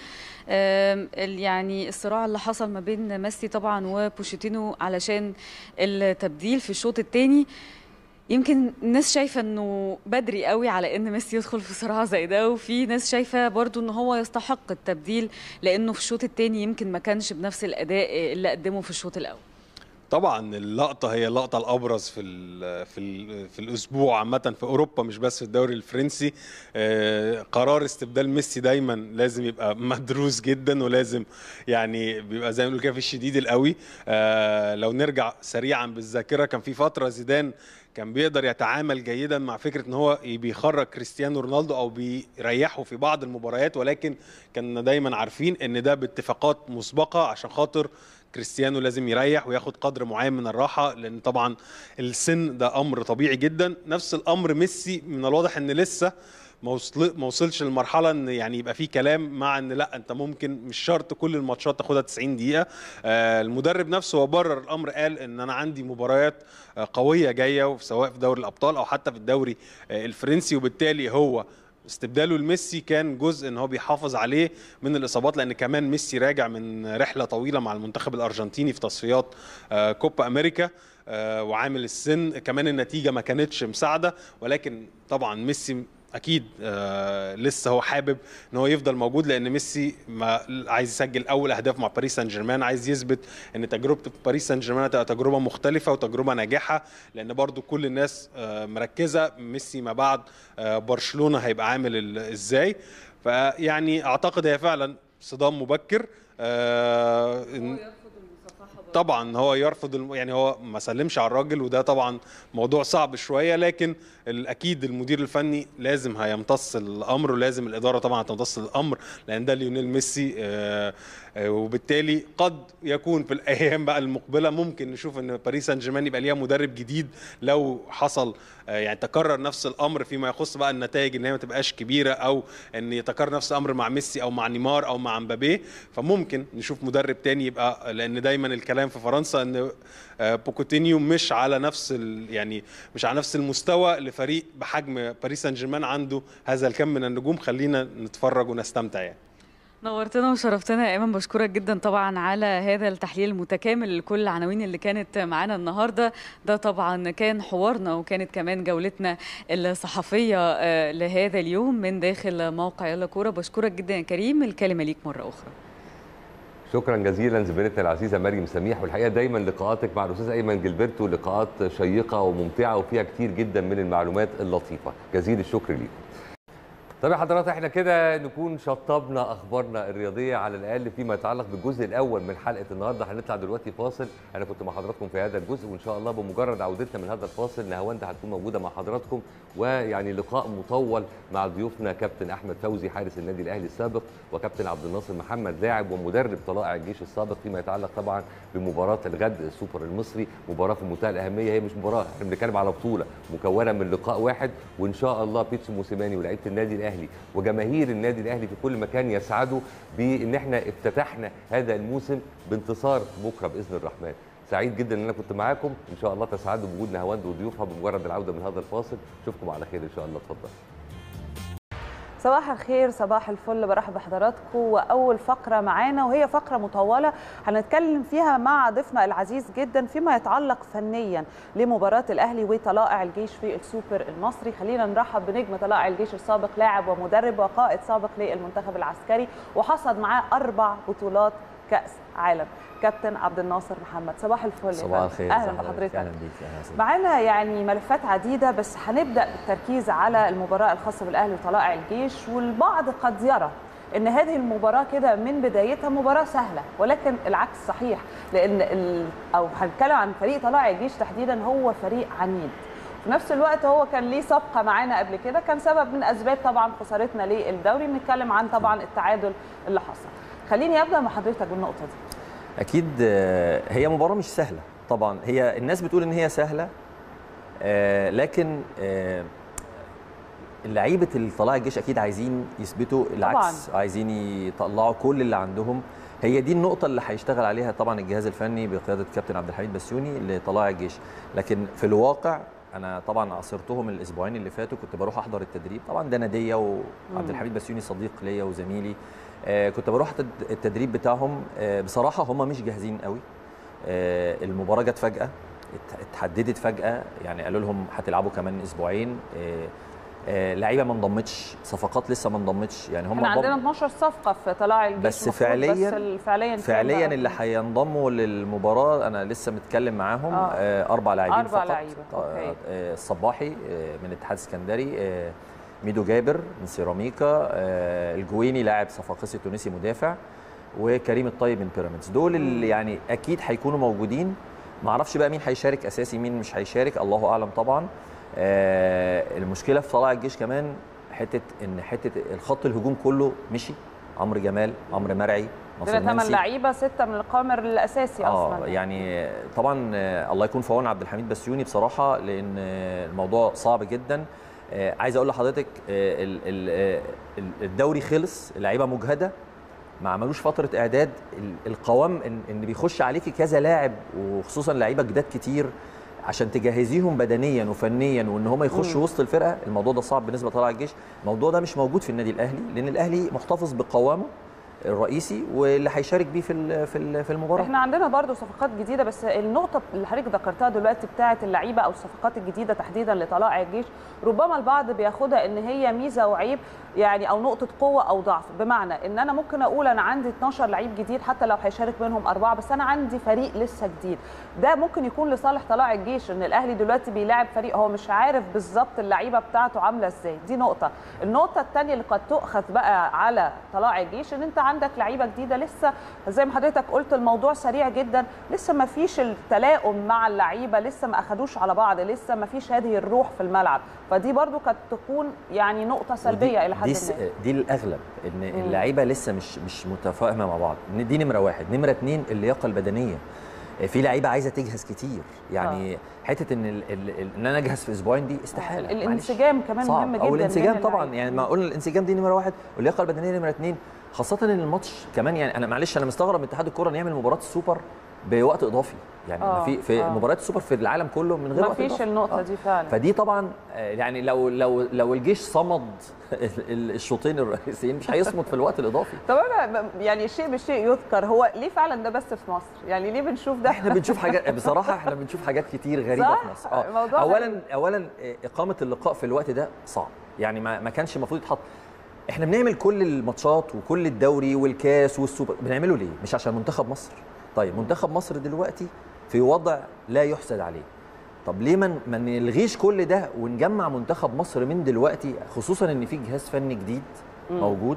يعني الصراع اللي حصل ما بين ميسي طبعا وبوشيتينو علشان التبديل في الشوط الثاني يمكن الناس شايفه انه بدري قوي على ان ميسي يدخل في صراع زي ده وفي ناس شايفه برضو ان هو يستحق التبديل لانه في الشوط الثاني يمكن ما كانش بنفس الاداء اللي قدمه في الشوط الاول
طبعا اللقطه هي اللقطه الابرز في ال في ال في الاسبوع عامه في اوروبا مش بس في الدوري الفرنسي آه، قرار استبدال ميسي دايما لازم يبقى مدروس جدا ولازم يعني بيبقى زي ما بنقول كده في الشديد القوي آه، لو نرجع سريعا بالذاكره كان في فتره زيدان كان بيقدر يتعامل جيدا مع فكره ان هو بيخرج كريستيانو رونالدو او بيريحه في بعض المباريات ولكن كنا دايما عارفين ان ده باتفاقات مسبقه عشان خاطر كريستيانو لازم يريح وياخد قدر معين من الراحه لان طبعا السن ده امر طبيعي جدا نفس الامر ميسي من الواضح ان لسه ما وصل- ما وصلش للمرحله ان يعني يبقى في كلام مع ان لا انت ممكن مش شرط كل الماتشات تاخدها 90 دقيقه آه، المدرب نفسه هو برر الامر قال ان انا عندي مباريات آه، قويه جايه سواء في دوري الابطال او حتى في الدوري آه، الفرنسي وبالتالي هو استبداله لميسي كان جزء ان هو بيحافظ عليه من الاصابات لان كمان ميسي راجع من رحله طويله مع المنتخب الارجنتيني في تصفيات آه، كوبا امريكا آه، وعامل السن كمان النتيجه ما كانتش مساعده ولكن طبعا ميسي اكيد آه لسه هو حابب ان هو يفضل موجود لان ميسي ما عايز يسجل اول اهداف مع باريس سان جيرمان عايز يثبت ان تجربته في باريس سان جيرمان هتبقى تجربه مختلفه وتجربه ناجحه لان برضو كل الناس آه مركزه ميسي ما بعد آه برشلونه هيبقى عامل ال- ازاي فيعني اعتقد هي فعلا صدام مبكر آه إن- طبعا هو يرفض الم... يعني هو ما سلمش على الراجل وده طبعا موضوع صعب شويه لكن ال- اكيد المدير الفني لازم هيمتص الامر ولازم الاداره طبعا هتمتص الامر لان ده ليونيل ميسي آه، آه، وبالتالي قد يكون في الايام بقى المقبله ممكن نشوف ان باريس سان جيرمان يبقى ليها مدرب جديد لو حصل آه، يعني تكرر نفس الامر فيما يخص بقى النتائج ان هي ما تبقاش كبيره او ان يتكرر نفس الامر مع ميسي او مع نيمار او مع مبابي فممكن نشوف مدرب تاني يبقى لان دايما الكلام في فرنسا ان آه، بوكوتينيو مش على نفس ال- يعني مش على نفس المستوى لفريق بحجم باريس سان جيرمان عنده هذا الكم من النجوم خلينا نتفرج ونستمتع يعني
نورتنا وشرفتنا يا ايمن بشكرك جدا طبعا على هذا التحليل المتكامل لكل العناوين اللي كانت معانا النهارده ده طبعا كان حوارنا وكانت كمان جولتنا الصحفيه آه، لهذا اليوم من داخل موقع يلا كوره بشكرك جدا يا كريم الكلمه ليك مره اخرى
شكرا جزيلا زميلتنا العزيزه مريم سميح والحقيقه دايما لقاءاتك مع الاستاذ ايمن جilberto لقاءات شيقه وممتعه وفيها كتير جدا من المعلومات اللطيفه جزيل الشكر ليكم طب يا حضرات احنا كده نكون شطبنا اخبارنا الرياضيه على الاقل فيما يتعلق بالجزء الاول من حلقه النهارده هنطلع دلوقتي فاصل انا كنت مع حضراتكم في هذا الجزء وان شاء الله بمجرد عودتنا من هذا الفاصل نهاوند هتكون موجوده مع حضراتكم ويعني لقاء مطول مع ضيوفنا كابتن احمد فوزي حارس النادي الاهلي السابق وكابتن عبد الناصر محمد لاعب ومدرب طلائع الجيش السابق فيما يتعلق طبعا بمباراه الغد السوبر المصري مباراه في منتهى الاهميه هي مش مباراه احنا بنتكلم على بطوله مكونه من لقاء واحد وان شاء الله بيتسو موسيماني ولاعيبه النادي الاهلي وجماهير النادي الاهلي في كل مكان يسعدوا بان احنا افتتحنا هذا الموسم بانتصار بكره باذن الرحمن سعيد جدا ان انا كنت معاكم ان شاء الله تسعدوا بوجود نهاوند وضيوفها بمجرد العوده من هذا الفاصل اشوفكم على خير ان شاء الله اتفضل
صباح الخير صباح الفل برحب بحضراتكم واول فقره معانا وهي فقره مطوله هنتكلم فيها مع ضيفنا العزيز جدا فيما يتعلق فنيا لمباراه الاهلي وطلائع الجيش في السوبر المصري خلينا نرحب بنجم طلائع الجيش السابق لاعب ومدرب وقائد سابق للمنتخب العسكري وحصد معاه اربع بطولات كاس عالم كابتن عبد الناصر محمد صباح الفل يا
صباح
فندم.
الخير
اهلا
ازي حضرتك؟
بحضرتك
اهلا بيك اهلا وسهلا.
معانا يعني ملفات عديده بس هنبدا بالتركيز على المباراه الخاصه بالاهلي وطلائع الجيش والبعض قد يرى ان هذه المباراه كده من بدايتها مباراه سهله ولكن العكس صحيح لان ال... او هنتكلم عن فريق طلائع الجيش تحديدا هو فريق عنيد في نفس الوقت هو كان ليه سابقه معانا قبل كده كان سبب من اسباب طبعا خسارتنا للدوري بنتكلم عن طبعا التعادل اللي حصل خليني ابدا مع حضرتك بالنقطه دي
اكيد آه، هي مباراه مش سهله طبعا هي الناس بتقول ان هي سهله آه، لكن آه، لعيبه الطلائع الجيش اكيد عايزين يثبتوا العكس
طبعاً.
عايزين يطلعوا كل اللي عندهم هي دي النقطة اللي هيشتغل عليها طبعا الجهاز الفني بقيادة كابتن عبد الحميد بسيوني لطلائع الجيش، لكن في الواقع أنا طبعا عاصرتهم الأسبوعين اللي فاتوا كنت بروح أحضر التدريب، طبعا ده نادية وعبد
مم.
الحميد بسيوني صديق ليا وزميلي آه كنت بروح التد- التدريب بتاعهم آه بصراحة هم مش جاهزين قوي آه المباراة جت فجأة ات- اتحددت فجأة يعني قالوا لهم هتلعبوا كمان أسبوعين آه آه، لعيبه ما انضمتش صفقات لسه ما انضمتش يعني هم
احنا عندنا
انضم-
12 صفقه في طلائع الجيش
بس
مفروض،
فعليا
بس ال- فعليا كام
فعليا
بقى؟
اللي هينضموا للمباراه انا لسه متكلم معاهم
آه.
آه. اربع لاعبين
أربع
فقط
لعيبة، أوكي.
آه الصباحي آه من الاتحاد السكندري آه ميدو جابر من سيراميكا آه الجويني لاعب صفاقسي تونسي مدافع وكريم الطيب من بيراميدز دول اللي يعني اكيد هيكونوا موجودين ما اعرفش بقى مين هيشارك اساسي مين مش هيشارك الله اعلم طبعا آه المشكله في طلائع الجيش كمان حته ان حته الخط الهجوم كله مشي عمرو جمال عمرو مرعي ناصر
عندنا ثمان
منسي.
لعيبه سته من القمر الاساسي
اه
اصلا
يعني طبعا آه، الله يكون في عون عبد الحميد بسيوني بصراحه لان آه، الموضوع صعب جدا آه، عايز اقول لحضرتك آه، ال- ال- آه، ال- الدوري خلص اللعيبه مجهده ما عملوش فتره اعداد ال- القوام ان, إن بيخش عليكي كذا لاعب وخصوصا لعيبه جداد كتير عشان تجهزيهم بدنيا وفنيا وان هم يخشوا
مم.
وسط الفرقه الموضوع ده صعب بالنسبه لطلائع الجيش الموضوع ده مش موجود في النادي الاهلي لان الاهلي محتفظ بقوامه الرئيسي واللي هيشارك بيه في ال- في ال- في المباراه
احنا عندنا برضو صفقات جديده بس النقطه اللي حضرتك ذكرتها دلوقتي بتاعه اللعيبه او الصفقات الجديده تحديدا لطلائع الجيش ربما البعض بياخدها ان هي ميزه وعيب يعني او نقطه قوه او ضعف بمعنى ان انا ممكن اقول انا عندي 12 لعيب جديد حتى لو هيشارك منهم اربعه بس انا عندي فريق لسه جديد ده ممكن يكون لصالح طلائع الجيش ان الاهلي دلوقتي بيلاعب فريق هو مش عارف بالظبط اللعيبه بتاعته عامله ازاي دي نقطه النقطه الثانيه اللي قد تؤخذ بقى على طلائع الجيش ان انت عندك لعيبه جديده لسه زي ما حضرتك قلت الموضوع سريع جدا لسه ما فيش التلاؤم مع اللعيبه لسه ما اخدوش على بعض لسه ما فيش هذه الروح في الملعب فدي برضو قد تكون يعني نقطه سلبيه الى حد
دي,
ما
دي الاغلب ان
مم.
اللعيبه لسه مش مش متفاهمه مع بعض إن دي نمره واحد نمره اتنين اللياقه البدنيه في لعيبه عايزه تجهز كتير يعني حته ان ال ال ال ان انا اجهز في اسبوعين دي استحاله معلش.
الانسجام كمان
صعب.
مهم جدا
او الانسجام
بين
طبعا
اللعيبة.
يعني ما قلنا الانسجام دي نمره واحد واللياقه البدنيه نمره اتنين خاصه ان الماتش كمان يعني انا معلش انا مستغرب من اتحاد الكوره ان يعمل مباراه السوبر بوقت اضافي يعني
آه،
ما في في
آه.
مباريات السوبر في العالم كله من غير
ما
وقت
فيش
إضافي.
النقطه
آه.
دي فعلا
فدي طبعا آه، يعني لو لو لو الجيش صمد ال- ال- الشوطين الرئيسيين مش هيصمد في الوقت الاضافي
طب انا ب- يعني الشيء بالشيء يذكر هو ليه فعلا ده بس في مصر يعني ليه بنشوف ده
احنا بنشوف حاجات بصراحه احنا بنشوف حاجات كتير غريبه
صح؟
في مصر اه
الموضوع
اولا
غريب.
اولا آه، اقامه اللقاء في الوقت ده صعب يعني ما ما كانش المفروض يتحط احنا بنعمل كل الماتشات وكل الدوري والكاس والسوبر بنعمله ليه مش عشان منتخب مصر طيب منتخب مصر دلوقتي في وضع لا يحسد عليه طب ليه ما ما نلغيش كل ده ونجمع منتخب مصر من دلوقتي خصوصا ان في جهاز فني جديد
مم.
موجود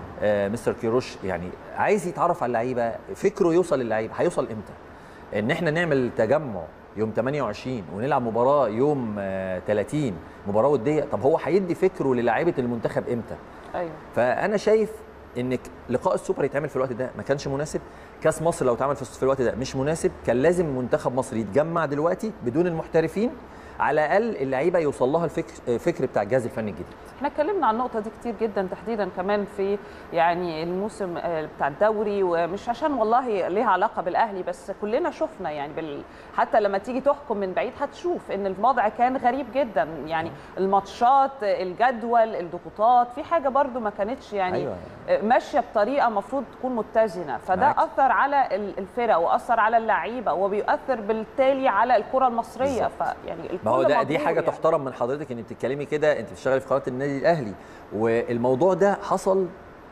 آه مستر كيروش يعني عايز يتعرف على اللعيبه فكره يوصل للعيبه هيوصل امتى ان احنا نعمل تجمع يوم 28 ونلعب مباراه يوم آه 30 مباراه وديه طب هو هيدي فكره للاعيبه المنتخب امتى
ايوه
فانا شايف ان لقاء السوبر يتعمل في الوقت ده ما كانش مناسب كاس مصر لو اتعمل في في الوقت ده مش مناسب كان لازم منتخب مصر يتجمع دلوقتي بدون المحترفين على الاقل اللعيبه يوصل لها الفكر الفكر بتاع الجهاز الفني الجديد
احنا اتكلمنا عن النقطه دي كتير جدا تحديدا كمان في يعني الموسم آه، بتاع الدوري ومش عشان والله ليها علاقه بالاهلي بس كلنا شفنا يعني بال... حتى لما تيجي تحكم من بعيد هتشوف ان الوضع كان غريب جدا يعني الماتشات الجدول الضغوطات في حاجه برضو ما كانتش يعني
أيوة.
آه، ماشيه بطريقه المفروض تكون متزنه فده
معاك.
اثر على ال- الفرق واثر على اللعيبه وبيؤثر بالتالي على الكره المصريه
بالظبط.
فيعني الكل
ما هو ده دي
مضرور
حاجه
يعني.
تحترم من حضرتك ان بتتكلمي كده انت بتشتغلي في قناه النادي الاهلي والموضوع ده حصل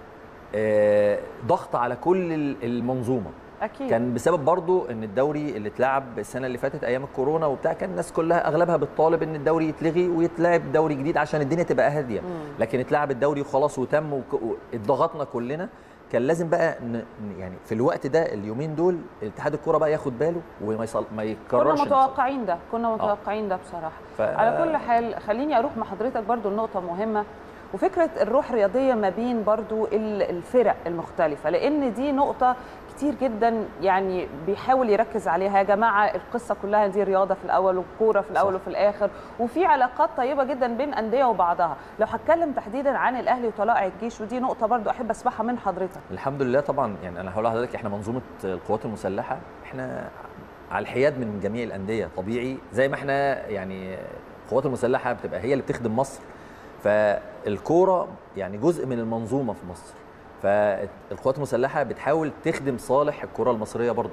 آه، ضغط على كل ال- المنظومه
اكيد
كان بسبب برضو ان الدوري اللي اتلعب السنه اللي فاتت ايام الكورونا وبتاع كان الناس كلها اغلبها بتطالب ان الدوري يتلغي ويتلعب دوري جديد عشان الدنيا تبقى هاديه
مم.
لكن اتلعب الدوري وخلاص وتم وك- واتضغطنا كلنا كان لازم بقى ن... ن- يعني في الوقت ده اليومين دول اتحاد الكوره بقى ياخد باله وما يصل... ما يكررش
كنا متوقعين ده كنا متوقعين ده بصراحه
ف-
على كل حال خليني اروح مع حضرتك برضو لنقطه مهمه وفكره الروح الرياضيه ما بين برضو ال- الفرق المختلفه لان دي نقطه كتير جدا يعني بيحاول يركز عليها يا جماعه القصه كلها دي رياضه في الاول وكوره في الاول وفي الاخر وفي علاقات طيبه جدا بين انديه وبعضها لو هتكلم تحديدا عن الاهلي وطلائع الجيش ودي نقطه برضو احب اسمعها من حضرتك
الحمد لله طبعا يعني انا هقول لحضرتك احنا منظومه القوات المسلحه احنا على الحياد من جميع الانديه طبيعي زي ما احنا يعني القوات المسلحه بتبقى هي اللي بتخدم مصر فالكوره يعني جزء من المنظومه في مصر فالقوات المسلحه بتحاول تخدم صالح الكره المصريه برضو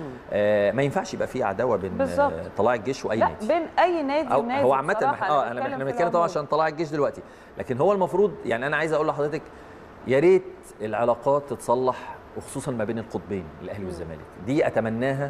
آه ما ينفعش يبقى في عداوه بين
بالظبط.
آه، طلائع الجيش واي
لا
نادي
بين اي نادي
أو
ونادي
هو عامة
بصراحة،
اه انا
بتكلم
احنا
في
بنتكلم طبعا
العموم.
عشان طلائع الجيش دلوقتي لكن هو المفروض يعني انا عايز اقول لحضرتك يا ريت العلاقات تتصلح وخصوصا ما بين القطبين الاهلي والزمالك دي اتمناها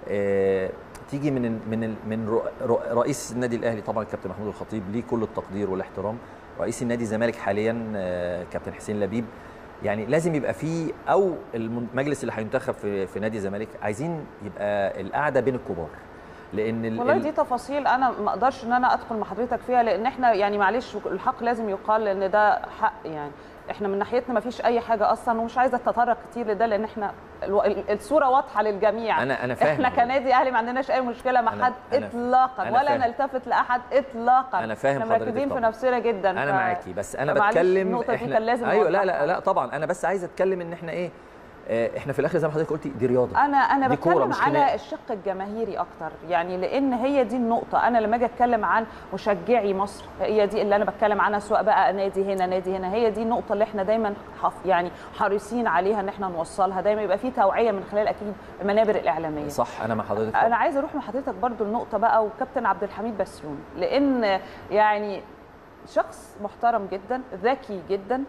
آه تيجي من ال- من ال- من رؤ- رؤ- رئيس النادي الاهلي طبعا الكابتن محمود الخطيب ليه كل التقدير والاحترام رئيس النادي الزمالك حاليا آه كابتن حسين لبيب يعني لازم يبقى في او المجلس اللي هينتخب في في نادي الزمالك عايزين يبقى القعده بين الكبار لان ال-
والله
ال-
دي تفاصيل انا ما اقدرش ان انا ادخل مع حضرتك فيها لان احنا يعني معلش الحق لازم يقال لان ده حق يعني احنا من ناحيتنا ما فيش اي حاجه اصلا ومش عايزه اتطرق كتير لده لان احنا الو- ال- الصوره واضحه للجميع
أنا- أنا فاهم
احنا
حضرتك.
كنادي اهلي ما عندناش اي مشكله مع
أنا-
حد
أنا-
اطلاقا
أنا
ولا
فاهم.
نلتفت لاحد اطلاقا
أنا فاهم
احنا
حضرتك
مركزين في
طبعاً.
نفسنا جدا
انا
ف-
معاكي بس انا
فمعلش
بتكلم
النقطه دي كان لازم
ايوه لا
نوضحها.
لا لا طبعا انا بس عايز اتكلم ان احنا ايه آه، احنا في الاخر زي ما حضرتك قلتي دي رياضه
انا انا
دي كورة
بتكلم
مش
على
خناقة.
الشق الجماهيري اكتر يعني لان هي دي النقطه انا لما اجي اتكلم عن مشجعي مصر هي دي اللي انا بتكلم عنها سواء بقى نادي هنا نادي هنا هي دي النقطه اللي احنا دايما حف يعني حريصين عليها ان احنا نوصلها دايما يبقى في توعيه من خلال اكيد المنابر الاعلاميه
صح انا مع حضرتك
انا عايزه اروح مع حضرتك برضو النقطه بقى وكابتن عبد الحميد بسيوني لان يعني شخص محترم جدا ذكي جدا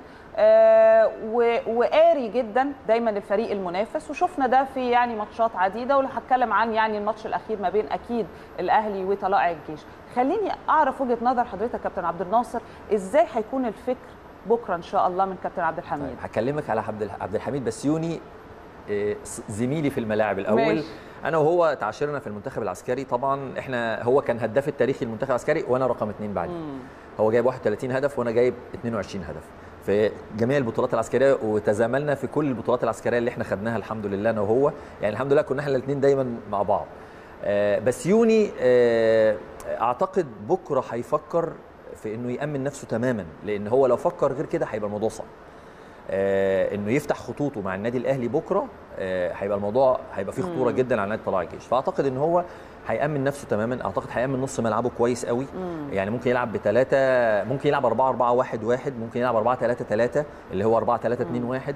آه و- وقاري جدا دايما الفريق المنافس وشفنا ده في يعني ماتشات عديده واللي هتكلم عن يعني الماتش الاخير ما بين اكيد الاهلي وطلائع الجيش خليني اعرف وجهه نظر حضرتك كابتن عبد الناصر ازاي هيكون الفكر بكره ان شاء الله من كابتن عبد الحميد
هكلمك على عبد الح- عبد الحميد بسيوني آه، زميلي في الملاعب الاول
ماشي.
انا وهو تعاشرنا في المنتخب العسكري طبعا احنا هو كان هداف التاريخي للمنتخب العسكري وانا رقم اثنين بعديه هو جايب 31 هدف وانا جايب 22 هدف في جميع البطولات العسكريه وتزاملنا في كل البطولات العسكريه اللي احنا خدناها الحمد لله انا وهو يعني الحمد لله كنا احنا الاثنين دايما مع بعض آه، بس يوني آه، اعتقد بكره هيفكر في انه يامن نفسه تماما لان هو لو فكر غير كده هيبقى الموضوع صعب آه، انه يفتح خطوطه مع النادي الاهلي بكره آه، هيبقى الموضوع هيبقى فيه خطوره
مم.
جدا على نادي طلائع الجيش فاعتقد ان هو هيامن نفسه تماما اعتقد هيامن نص ملعبه كويس قوي
مم.
يعني ممكن يلعب بثلاثه ممكن يلعب 4 4 1 1 ممكن يلعب 4 3 3 اللي هو 4 3 2 1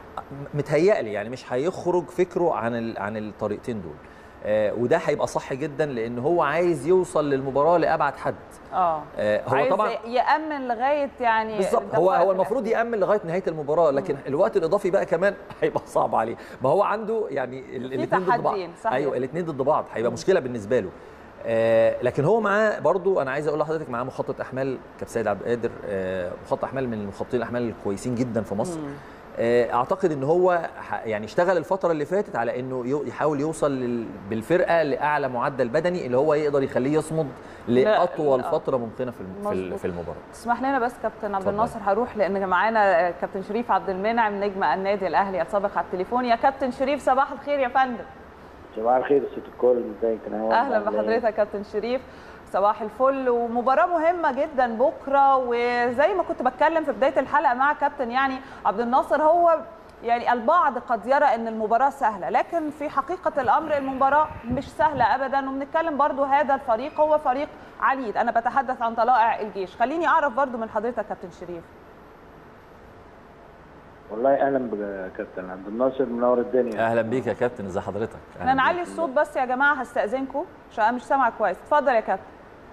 متهيألي يعني مش هيخرج فكره عن ال- عن الطريقتين دول آه، وده هيبقى صح جدا لان هو عايز يوصل للمباراه لابعد حد
اه
آه، هو
عايز
طبعا
يامن لغايه يعني
بالظبط هو
الدقائق
هو المفروض يامن لغايه نهايه المباراه لكن الوقت الاضافي بقى كمان هيبقى صعب عليه ما هو عنده يعني الاثنين ضد بعض
تحديين، صحيح.
ايوه الاثنين ضد بعض هيبقى مشكله بالنسبه له آه لكن هو معاه برضو انا عايز اقول لحضرتك معاه مخطط احمال كابتن سيد عبد القادر آه مخطط احمال من المخططين الاحمال الكويسين جدا في مصر
مم.
آه، اعتقد ان هو ح- يعني اشتغل الفتره اللي فاتت على انه يو- يحاول يوصل لل- بالفرقه لاعلى معدل بدني اللي هو يقدر يخليه يصمد لاطول
لا.
فتره ممكنه في الم- في ال-
مظبوط.
في المباراه
تسمح لنا بس كابتن عبد
اتفضل.
الناصر هروح لان معانا كابتن شريف عبد المنعم نجم النادي الاهلي السابق على التليفون يا كابتن شريف صباح الخير يا فندم
صباح الخير ست الكل ازيك انا هو
اهلا
عامل إيه؟
بحضرتك كابتن شريف صباح الفل ومباراه مهمه جدا بكره وزي ما كنت بتكلم في بدايه الحلقه مع كابتن يعني عبد الناصر هو يعني البعض قد يرى ان المباراه سهله لكن في حقيقه الامر المباراه مش سهله ابدا وبنتكلم برضو هذا الفريق هو فريق عنيد انا بتحدث عن طلائع الجيش خليني اعرف برضو من حضرتك كابتن شريف
والله اهلا بكابتن عبد الناصر منور الدنيا
اهلا بيك يا كابتن ازي حضرتك
احنا نعلي الصوت بس يا جماعه هستاذنكم عشان انا مش سامعه كويس اتفضل يا كابتن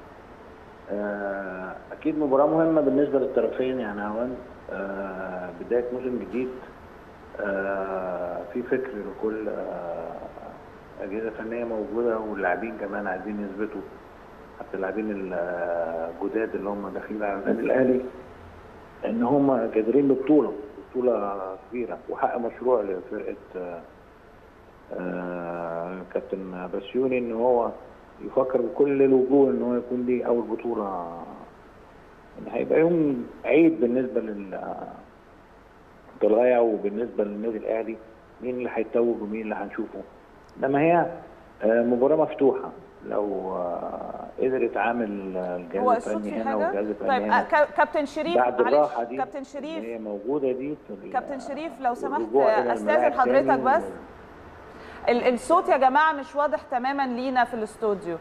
آه، اكيد مباراه مهمه بالنسبه للطرفين يعني هوان آه، بدايه موسم جديد آه، في فكر لكل آه، اجهزه فنيه موجوده واللاعبين كمان عايزين يثبتوا حتى اللاعبين الجداد اللي هم داخلين على النادي الاهلي ان هم قادرين ببطوله بطوله كبيره وحق مشروع لفرقه آه، آه، كابتن بسيوني ان هو يفكر بكل الوجوه ان هو يكون دي اول بطوله ان هيبقى يوم عيد بالنسبه للطلائع وبالنسبه للنادي الاهلي مين اللي هيتوج ومين اللي هنشوفه انما هي آه، مباراه مفتوحه لو آه، قدر يتعامل
هو
الجهاز
الصوت
الفني
في
هنا
حاجه
والجهاز الفني
طيب
هنا
آه، كا- كابتن شريف
بعد
معلش
الراحه دي
كابتن
اللي
شريف
هي موجوده دي في ال-
كابتن شريف لو سمحت
والرجوع إلى
استاذن
الملاعب
حضرتك
تاني
بس ال- الصوت يا جماعه مش واضح تماما لينا في الاستوديو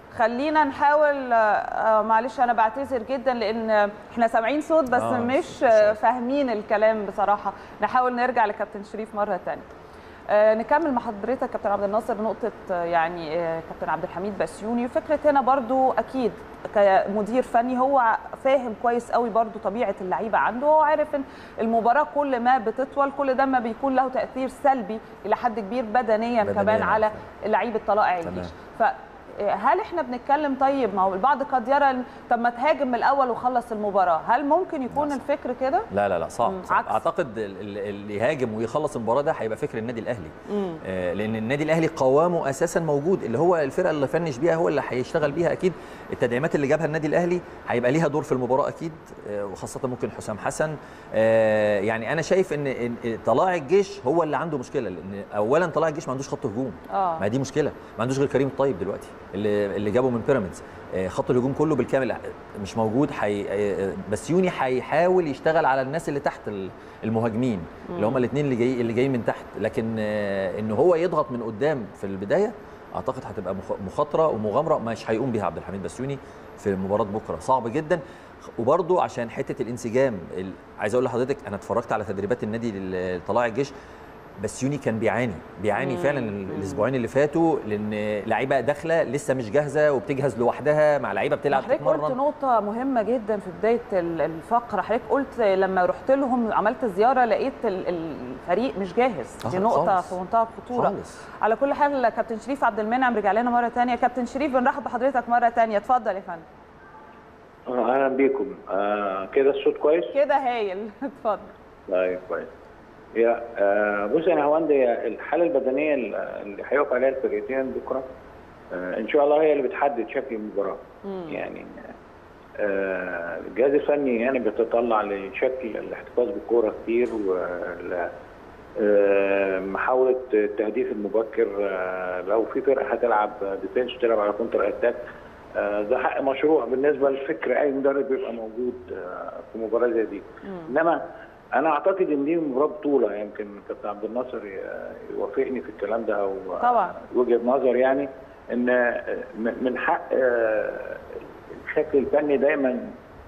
خلينا نحاول آه، معلش انا بعتذر جدا لان احنا سامعين صوت بس
آه،
مش آه، فاهمين الكلام بصراحه نحاول نرجع لكابتن شريف مره ثانيه آه، نكمل مع حضرتك كابتن عبد الناصر نقطة آه، يعني آه، كابتن عبد الحميد بسيوني فكرة هنا برضو أكيد كمدير فني هو فاهم كويس قوي برضو طبيعة اللعيبة عنده هو عارف إن المباراة كل ما بتطول كل ده ما بيكون له تأثير سلبي إلى حد كبير بدنيا,
بدنياً،
كمان على لعيبة طلائع
تمام.
الجيش ف هل احنا بنتكلم طيب ما هو البعض قد يرى إن طب ما تهاجم من الاول وخلص المباراه هل ممكن يكون الفكر كده
لا لا لا صعب,
مم،
صعب.
عكس.
اعتقد ال- ال- اللي يهاجم ويخلص المباراه ده هيبقى فكر النادي الاهلي
مم.
آه، لان النادي الاهلي قوامه اساسا موجود اللي هو الفرقه اللي فنش بيها هو اللي هيشتغل بيها اكيد التدعيمات اللي جابها النادي الاهلي هيبقى ليها دور في المباراه اكيد آه، وخاصه ممكن حسام حسن آه، يعني انا شايف ان إن طلائع الجيش هو اللي عنده مشكله لان اولا طلائع الجيش ما عندوش خط هجوم
اه
ما دي مشكله ما عندوش غير كريم الطيب دلوقتي اللي اللي جابه من بيراميدز آه، خط الهجوم كله بالكامل مش موجود حي... آه، بسيوني هيحاول يشتغل على الناس اللي تحت ال- المهاجمين اللي هم الاثنين اللي جاي اللي جايين من تحت لكن آه، ان هو يضغط من قدام في البدايه اعتقد هتبقى مخ- مخاطره ومغامره مش هيقوم بيها عبد الحميد بسيوني في مباراه بكره صعب جدا وبرضه عشان حته الانسجام ال- عايز اقول لحضرتك انا اتفرجت على تدريبات النادي لل- طلائع الجيش بسيوني كان بيعاني بيعاني
مم.
فعلا ال- الاسبوعين اللي فاتوا لان لعيبه داخله لسه مش جاهزه وبتجهز لوحدها مع لعيبه بتلعب
حضرتك قلت
تتمرن
نقطة مهمة جدا في بداية ال- الفقرة حضرتك قلت لما رحت لهم عملت زيارة لقيت ال- الفريق مش جاهز دي
آه،
نقطة
خالص.
في منتهى الخطورة
خالص.
على كل حال كابتن شريف عبد المنعم رجع لنا مرة تانية كابتن شريف بنرحب بحضرتك مرة تانية اتفضل يا فندم
آه، اهلا بيكم آه كده الصوت كويس
كده هايل اتفضل
طيب كويس يا آه بص يا هوند هي الحاله البدنيه اللي هيقف عليها الفرقتين بكره آه ان شاء الله هي اللي بتحدد شكل المباراه يعني آه الجهاز الفني يعني بيتطلع لشكل الاحتفاظ بالكوره كتير وال- آه، محاوله التهديف المبكر آه، لو في فرقه هتلعب ديفنس تلعب على كونتر اتاك آه، ده حق مشروع بالنسبه لفكر اي مدرب بيبقى موجود آه، في مباراه زي دي انما انا اعتقد ان دي مباراه بطوله يمكن كابتن عبد الناصر ي- يوافقني في الكلام ده او
طبعا
وجهه نظر يعني ان آه، من من حق آه، الشكل الفني دايما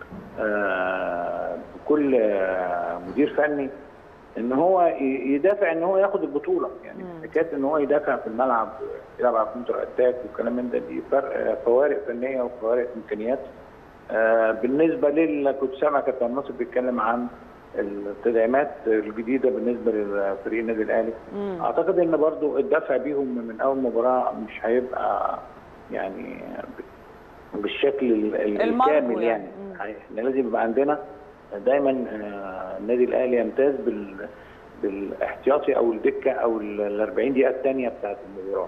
آه، كل آه، مدير فني ان هو ي- يدافع ان هو ياخد البطوله يعني حكايه ان هو يدافع في الملعب يلعب على كونتر اتاك والكلام من ده دي فرق فوارق فنيه وفوارق امكانيات آه، بالنسبه لل كنت سامع كابتن ناصر بيتكلم عن التدعيمات الجديده بالنسبه لفريق النادي الاهلي
مم.
اعتقد ان برضو الدفع بيهم من اول مباراه مش هيبقى يعني بالشكل ال- ال-
المرجو
الكامل
يعني.
يعني احنا لازم يبقى عندنا دايما آه، النادي الاهلي يمتاز بال بالاحتياطي او الدكه او ال 40 دقيقه الثانيه بتاعت المباراه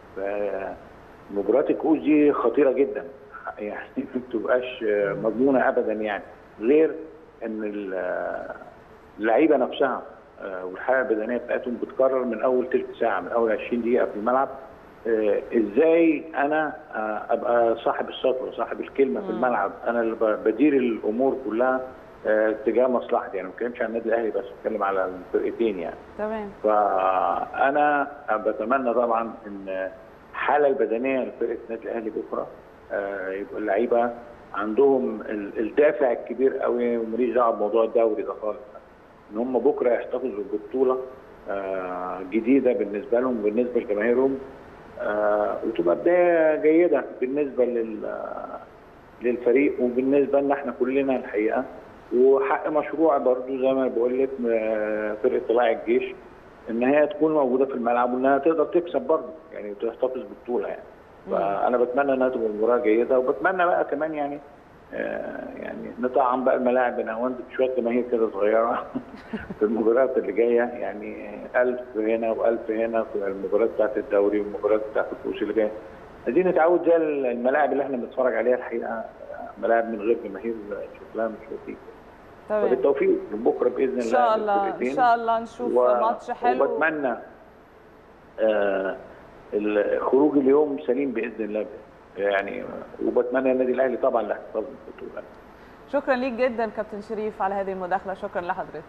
فمباراه الكؤوس دي خطيره جدا يعني ما بتبقاش آه، مضمونه ابدا يعني غير ان ال- آه، اللعيبه نفسها آه، والحاله البدنيه بتاعتهم بتكرر من اول تلت ساعه من اول 20 دقيقه في الملعب آه، ازاي انا آه، ابقى صاحب السطوه صاحب الكلمه في
مم.
الملعب انا اللي ب- بدير الامور كلها آه، تجاه مصلحتي يعني ما بتكلمش عن النادي الاهلي بس بتكلم على الفرقتين يعني
تمام
فانا بتمنى طبعا ان الحاله البدنيه لفرقه النادي الاهلي بكره آه، يبقى اللعيبه عندهم ال- الدافع الكبير قوي وماليش دعوه بموضوع الدوري ده خالص ان هم بكره يحتفظوا ببطوله آه، جديده بالنسبه لهم وبالنسبه لجماهيرهم آه، وتبقى بدايه جيده بالنسبه لل للفريق وبالنسبه لنا احنا كلنا الحقيقه وحق مشروع برضو زي ما بقول لك آه، فرقه طلائع الجيش ان هي تكون موجوده في الملعب وانها تقدر تكسب برضو يعني وتحتفظ بالبطوله يعني فانا بتمنى انها تبقى مباراه جيده وبتمنى بقى كمان يعني آه، يعني نطعم بقى الملاعب بنهاوند بشويه جماهير كده صغيره في المباريات اللي جايه يعني ألف هنا وألف هنا في المباريات بتاعت الدوري والمباريات بتاعت الكؤوس اللي جايه عايزين نتعود زي الملاعب اللي احنا بنتفرج عليها الحقيقه ملاعب من غير جماهير شكلها مش لطيف
تمام
فبالتوفيق بكره باذن الله
ان شاء الله ان
للفرقتين.
شاء الله نشوف
و-
ماتش حلو
وبتمنى آه الخروج اليوم سليم باذن الله يعني وبتمنى النادي الاهلي طبعا الاحتفاظ بالبطوله
شكرا ليك جدا كابتن شريف على هذه المداخله شكرا لحضرتك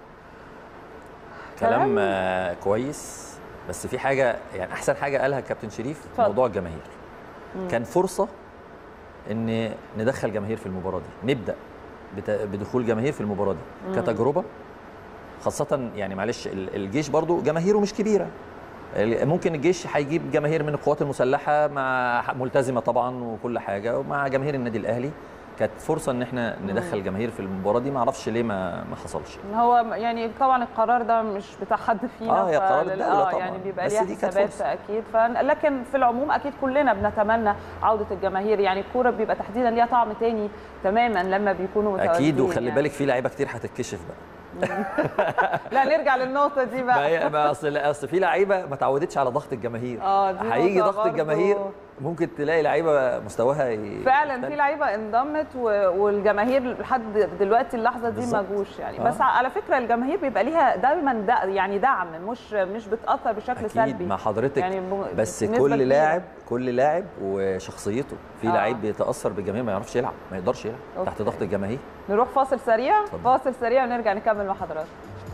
كلام آه، كويس بس في حاجه يعني احسن حاجه قالها كابتن شريف
اتفضل.
موضوع الجماهير
مم.
كان فرصه ان ندخل جماهير في المباراه دي نبدا بت- بدخول جماهير في المباراه دي
مم.
كتجربه خاصه يعني معلش ال- الجيش برضو جماهيره مش كبيره ال- ممكن الجيش هيجيب جماهير من القوات المسلحه مع ملتزمه طبعا وكل حاجه ومع جماهير النادي الاهلي كانت فرصه ان احنا ندخل جماهير في المباراه دي ما اعرفش ليه ما ما حصلش
هو يعني طبعا القرار ده مش بتاع حد فينا
آه، هي قرار
فلل-
الدولة
آه
طبعاً.
يعني بيبقى
بس
ليها
دي كانت
حسابات
فرصة.
اكيد ف... لكن في العموم اكيد كلنا بنتمنى عوده الجماهير يعني الكوره بيبقى تحديدا ليها طعم تاني تماما لما بيكونوا
اكيد
متواجدين
وخلي
يعني.
بالك في لعيبه كتير هتتكشف بقى
لا نرجع للنقطه دي
ما
بقى
هي ما اصل اصل في لعيبه ما تعودتش على ضغط الجماهير
اه دي
هيجي
نقطة
ضغط
برضو.
الجماهير ممكن تلاقي لعيبه مستواها ي-
فعلا في
يختلف.
لعيبه انضمت و- والجماهير لحد دلوقتي اللحظه دي ما
بالظبط.
جوش يعني
آه.
بس على فكره الجماهير بيبقى ليها دايما دا يعني دعم مش مش بتاثر بشكل سلبي
اكيد مع حضرتك
يعني ب-
بس
بنسبة
كل
كبيرة.
لاعب كل لاعب وشخصيته في
آه.
لعيب بيتاثر بالجماهير ما يعرفش يلعب ما يقدرش يلعب
أوكي.
تحت ضغط الجماهير
نروح فاصل سريع فاصل سريع ونرجع نكمل مع حضراتكم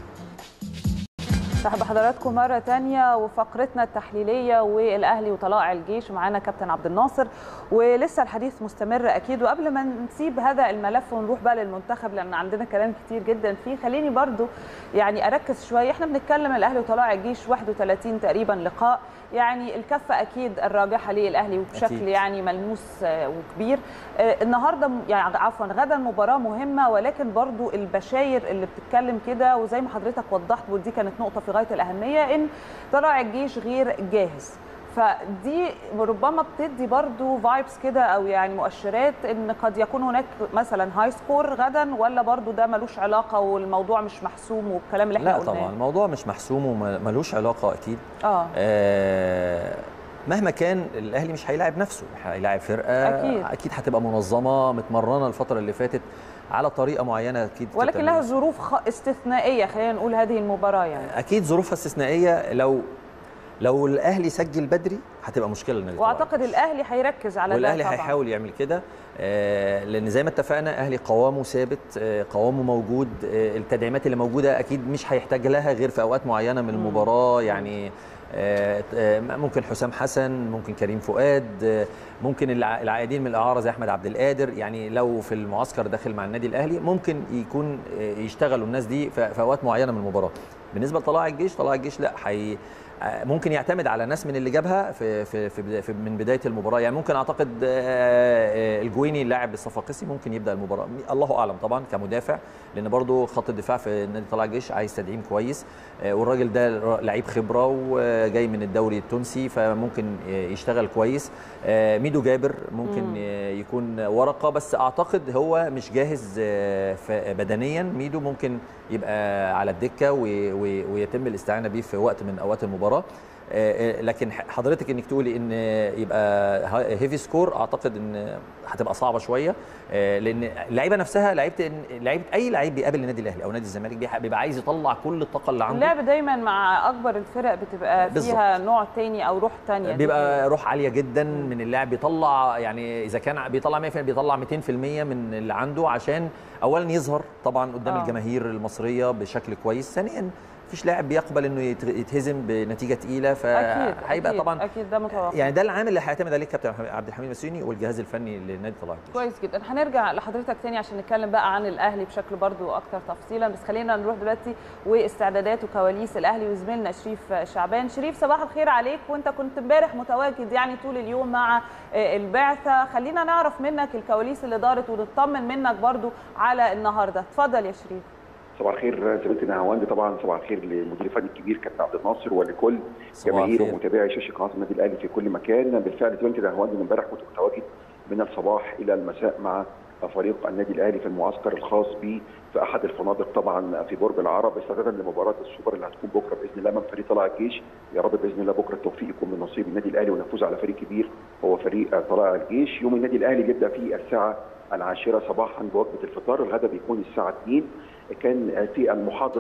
مرحبا بحضراتكم مرة تانية وفقرتنا التحليلية والأهلي وطلائع الجيش معانا كابتن عبد الناصر ولسه الحديث مستمر أكيد وقبل ما نسيب هذا الملف ونروح بقى للمنتخب لأن عندنا كلام كتير جدا فيه خليني برضو يعني أركز شوية احنا بنتكلم الأهلي وطلائع الجيش 31 تقريبا لقاء يعني الكفة أكيد الراجحة للأهلي وبشكل
أكيد.
يعني ملموس آه، وكبير آه، النهارده م- يعني عفوا غدا مباراة مهمة ولكن برضو البشاير اللي بتتكلم كده وزي ما حضرتك وضحت ودي كانت نقطة في غاية الأهمية إن طلائع الجيش غير جاهز فدي ربما بتدي برضو فايبس كده او يعني مؤشرات ان قد يكون هناك مثلا هاي سكور غدا ولا برضو ده ملوش علاقه والموضوع مش محسوم والكلام اللي احنا
لا
قلناه
طبعا الموضوع مش محسوم وملوش علاقه اكيد
اه
آه مهما كان الاهلي مش هيلاعب نفسه هيلاعب فرقه
أكيد.
اكيد هتبقى منظمه متمرنه الفتره اللي فاتت على طريقه معينه اكيد
ولكن
تتميز.
لها ظروف خ- استثنائيه خلينا نقول هذه المباراه يعني
اكيد ظروفها استثنائيه لو لو الاهلي سجل بدري هتبقى مشكله للنادي الأهلي.
واعتقد الاهلي هيركز على
والاهلي
ده طبعا
هيحاول يعمل كده آه، لان زي ما اتفقنا اهلي قوامه ثابت آه، قوامه موجود آه، التدعيمات اللي موجوده اكيد مش هيحتاج لها غير في اوقات معينه من المباراه يعني آه، آه، ممكن حسام حسن ممكن كريم فؤاد آه، ممكن الع- العائدين من الاعاره زي احمد عبد القادر يعني لو في المعسكر داخل مع النادي الاهلي ممكن يكون آه، يشتغلوا الناس دي في في اوقات معينه من المباراه بالنسبه لطلائع الجيش طلائع الجيش لا حي ممكن يعتمد على ناس من اللي جابها في في في, بدا- في من بدايه المباراه يعني ممكن اعتقد آه، آه، الجويني اللاعب الصفاقسي ممكن يبدا المباراه الله اعلم طبعا كمدافع لان برضو خط الدفاع في نادي طلائع الجيش عايز تدعيم كويس آه، والراجل ده ر- لعيب خبره وجاي من الدوري التونسي فممكن آه، يشتغل كويس آه، ميدو جابر ممكن
مم.
آه، يكون ورقه بس اعتقد هو مش جاهز آه، ف- بدنيا ميدو ممكن يبقى على الدكه وي- وي- ويتم الاستعانه بيه في وقت من اوقات المباراه آه، آه، لكن ح- حضرتك انك تقولي ان يبقى ها- هيفي سكور اعتقد ان هتبقى صعبه شويه آه، لان اللعيبه نفسها لعيبه لعيبه اي لعيب بيقابل النادي الاهلي او نادي الزمالك بيح- بيبقى عايز يطلع كل الطاقه اللي عنده
اللعب دايما مع اكبر الفرق بتبقى
بالظبط.
فيها نوع تاني او روح تانية
بيبقى روح عاليه جدا من اللاعب بيطلع يعني اذا كان بيطلع 100% بيطلع 200% من اللي عنده عشان اولا يظهر طبعا قدام
آه.
الجماهير المصريه بشكل كويس ثانيا مفيش لاعب بيقبل انه يت- يتهزم بنتيجه تقيله
اكيد
فهيبقى
أكيد،
طبعا
اكيد ده متوقع
يعني ده العامل اللي هيعتمد عليه الكابتن عبد الحميد مسيوني والجهاز الفني لنادي طلائع الجيش.
كويس جدا هنرجع لحضرتك تاني عشان نتكلم بقى عن الاهلي بشكل برضو اكتر تفصيلا بس خلينا نروح دلوقتي واستعدادات وكواليس الاهلي وزميلنا شريف شعبان شريف صباح الخير عليك وانت كنت امبارح متواجد يعني طول اليوم مع آه، البعثه خلينا نعرف منك الكواليس اللي دارت ونطمن منك برضو على النهارده اتفضل يا شريف
صباح الخير زميلتي نهاوند طبعا صباح الخير للمدير الفني الكبير كابتن عبد الناصر ولكل
صباح
جماهير
الخير.
ومتابعي شاشه قناه النادي الاهلي في كل مكان بالفعل زميلتي نهاوند من امبارح كنت متواجد من الصباح الى المساء مع فريق النادي الاهلي في المعسكر الخاص به في احد الفنادق طبعا في برج العرب استعدادا لمباراه السوبر اللي هتكون بكره باذن الله من فريق طلائع الجيش يا رب باذن الله بكره التوفيق يكون من نصيب النادي الاهلي ونفوز على فريق كبير هو فريق طلائع الجيش يوم النادي الاهلي بيبدا في الساعه العاشره صباحا بوجبه الفطار الغداء بيكون الساعه 2 كان في المحاضره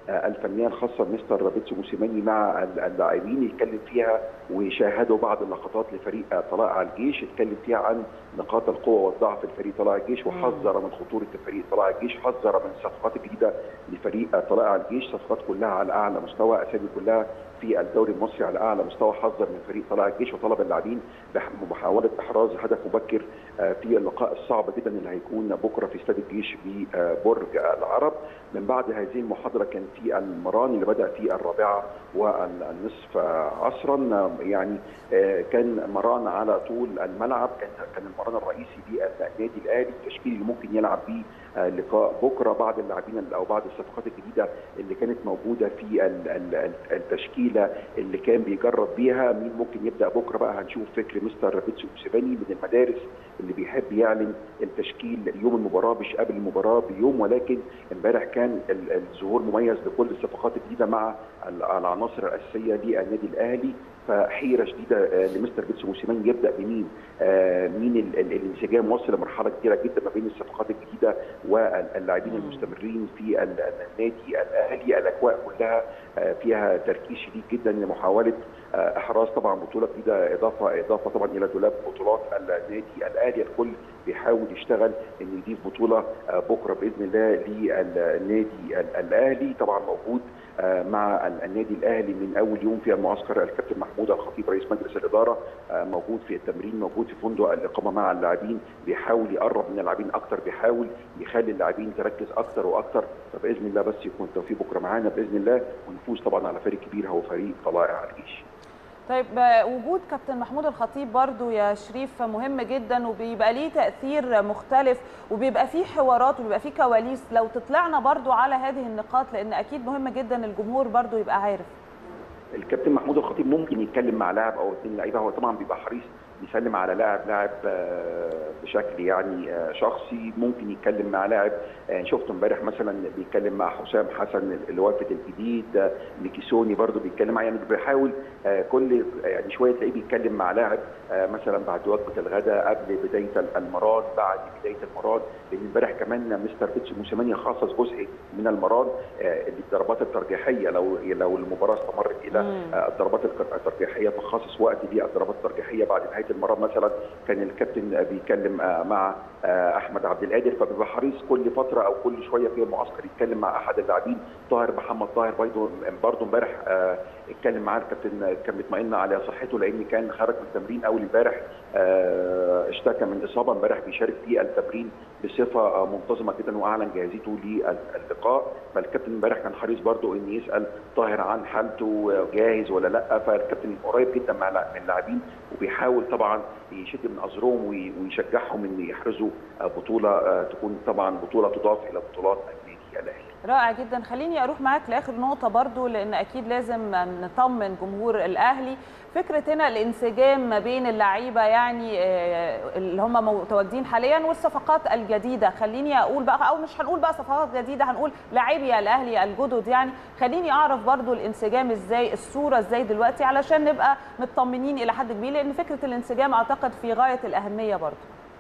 الفنيه الخاصه بمستر بيتسو موسيماني مع اللاعبين يتكلم فيها وشاهدوا بعض اللقطات لفريق طلائع الجيش اتكلم فيها عن نقاط القوه والضعف لفريق طلائع الجيش وحذر من خطوره فريق طلائع الجيش حذر من الصفقات الجديده لفريق طلائع الجيش صفقات كلها على اعلى مستوى اسامي كلها في الدوري المصري على اعلى مستوى حذر من فريق طلائع الجيش وطلب اللاعبين بمحاوله احراز هدف مبكر في اللقاء الصعب جدا اللي هيكون بكره في استاد الجيش ببرج العرب من بعد هذه المحاضره كان في المران اللي بدا في الرابعه والنصف عصرا يعني كان مران على طول الملعب كان كان المران الرئيسي للنادي الاهلي التشكيل اللي ممكن يلعب بيه لقاء بكره بعض اللاعبين او بعض الصفقات الجديده اللي كانت موجوده في التشكيله اللي كان بيجرب بيها مين ممكن يبدا بكره بقى هنشوف فكر مستر بيتسو موسيماني من المدارس اللي بيحب يعلن التشكيل يوم المباراه مش قبل المباراه بيوم ولكن امبارح كان الظهور مميز لكل الصفقات الجديده مع العناصر الاساسيه للنادي الاهلي فحيره شديده لمستر بيتسو موسيماني يبدا بمين آه مين الانسجام وصل لمرحله كبيره جدا ما بين الصفقات الجديده واللاعبين المستمرين في النادي الاهلي الاجواء كلها آه فيها تركيز شديد جدا لمحاوله آه احراز طبعا بطوله جديده اضافه اضافه طبعا الى دولاب بطولات النادي الاهلي الكل بيحاول يشتغل انه يضيف بطوله بكره باذن الله للنادي الاهلي طبعا موجود مع النادي الاهلي من اول يوم في المعسكر الكابتن محمود الخطيب رئيس مجلس الاداره موجود في التمرين موجود في فندق الاقامه مع اللاعبين بيحاول يقرب من اللاعبين اكتر بيحاول يخلي اللاعبين تركز اكتر واكتر فباذن الله بس يكون التوفيق بكره معانا باذن الله ونفوز طبعا على فريق كبير هو فريق طلائع الجيش.
طيب وجود كابتن محمود الخطيب برضو يا شريف مهم جدا وبيبقى ليه تاثير مختلف وبيبقى فيه حوارات وبيبقى فيه كواليس لو تطلعنا برضو على هذه النقاط لان اكيد مهم جدا الجمهور برضو يبقى عارف
الكابتن محمود الخطيب ممكن يتكلم مع لاعب او اثنين لعيبه هو طبعا بيبقى حريص يسلم على لاعب لاعب بشكل يعني شخصي ممكن يتكلم مع لاعب شفته امبارح مثلا بيتكلم مع حسام حسن اللي وافد الجديد ميكيسوني برضو بيتكلم معاه يعني بيحاول كل يعني شويه تلاقيه بيتكلم مع لاعب مثلا بعد وجبه الغداء قبل بدايه المران بعد بدايه المران لان امبارح كمان مستر بيتسو موسيماني خصص جزء من المران للضربات الترجيحيه لو لو المباراه استمرت الى الضربات الترجيحيه فخصص وقت للضربات الترجيحيه بعد نهايه المران مثلا كان الكابتن بيتكلم مع احمد عبد القادر فبيبقى حريص كل فتره او كل شويه في المعسكر يتكلم مع احد اللاعبين طاهر محمد طاهر برضه برضه امبارح اتكلم معاه الكابتن كان مطمئن على صحته لان كان خرج من التمرين اول امبارح اشتكى من اصابه امبارح بيشارك في التمرين بصفه منتظمه جدا واعلن جاهزيته للقاء فالكابتن امبارح كان حريص برضه ان يسال طاهر عن حالته جاهز ولا لا فالكابتن قريب جدا مع من اللاعبين وبيحاول طبعا يشد من ازرهم ويشجعهم ان يحرزوا بطوله تكون طبعا بطوله تضاف الى بطولات النادي الاهلي
رائع جدا خليني اروح معاك لاخر نقطه برضو لان اكيد لازم نطمن جمهور الاهلي فكره هنا الانسجام ما بين اللعيبه يعني اللي هم متواجدين حاليا والصفقات الجديده خليني اقول بقى او مش هنقول بقى صفقات جديده هنقول لاعبي الاهلي الجدد يعني خليني اعرف برضو الانسجام ازاي الصوره ازاي دلوقتي علشان نبقى مطمنين الى حد كبير لان فكره الانسجام اعتقد في غايه الاهميه برضو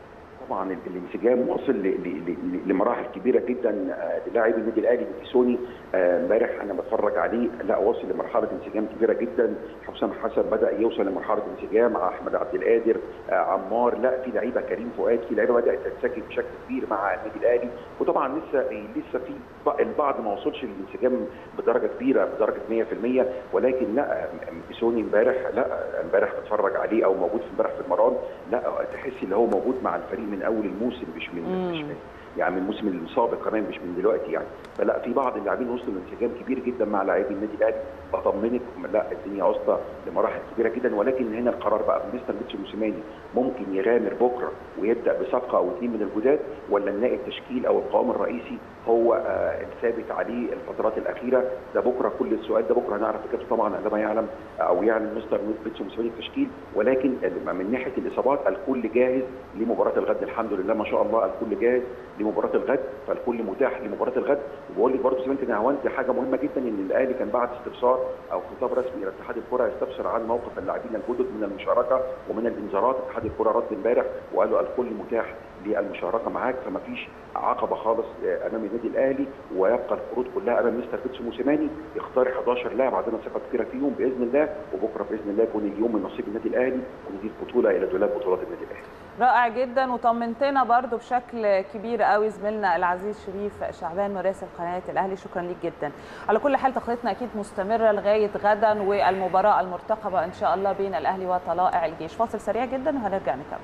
طبعا الانسجام وصل لمراحل كبيره جدا للاعبي النادي الاهلي سوني امبارح انا بتفرج عليه لا وصل لمرحله انسجام كبيره جدا حسام حسن بدا يوصل لمرحله انسجام احمد عبد القادر عمار لا في لعيبه كريم فؤاد في لعيبه بدات تنسجم بشكل كبير مع النادي الاهلي وطبعا لسه لسه في البعض ما وصلش للانسجام بدرجه كبيره بدرجه 100% ولكن لا سوني امبارح لا امبارح بتفرج عليه او موجود في امبارح في المران لا تحس ان هو موجود مع الفريق من اول الموسم مش من
مم.
مش من يعني من الموسم السابق كمان مش من دلوقتي يعني فلا في بعض اللاعبين وصلوا لانسجام كبير جدا مع لاعبي النادي الاهلي بطمنك لا الدنيا واصله لمراحل كبيره جدا ولكن هنا القرار بقى مستر بيتسو موسيماني ممكن يغامر بكره ويبدا بصفقه او اثنين من الجداد ولا نلاقي التشكيل او القوام الرئيسي هو آه الثابت عليه الفترات الاخيره ده بكره كل السؤال ده بكره هنعرف اجابته طبعا عندما يعلم او يعلن مستر بيتسو موسيماني التشكيل ولكن من ناحيه الاصابات الكل جاهز لمباراه الغد الحمد لله ما شاء الله الكل جاهز لمباراه الغد فالكل متاح لمباراه الغد وبقول لك برضه زي ما انت نهوانت حاجه مهمه جدا ان الاهلي كان بعد استفسار او خطاب رسمي الى اتحاد الكره يستفسر عن موقف اللاعبين الجدد من المشاركه ومن الانذارات اتحاد الكره رد امبارح وقالوا الكل متاح للمشاركه معاك فما فيش عقبه خالص آه، امام النادي الاهلي ويبقى القروض كلها امام مستر بيتسو موسيماني يختار 11 لاعب عندنا ثقه كبيره فيهم باذن الله وبكره باذن الله يكون اليوم من نصيب النادي الاهلي وندي البطوله الى دولاب بطولات النادي الاهلي
رائع جدا وطمنتنا برضو بشكل كبير قوي زميلنا العزيز شريف شعبان مراسل قناه الاهلي شكرا ليك جدا على كل حال تغطيتنا اكيد مستمره لغايه غدا والمباراه المرتقبه ان شاء الله بين الاهلي وطلائع الجيش فاصل سريع جدا وهنرجع نكمل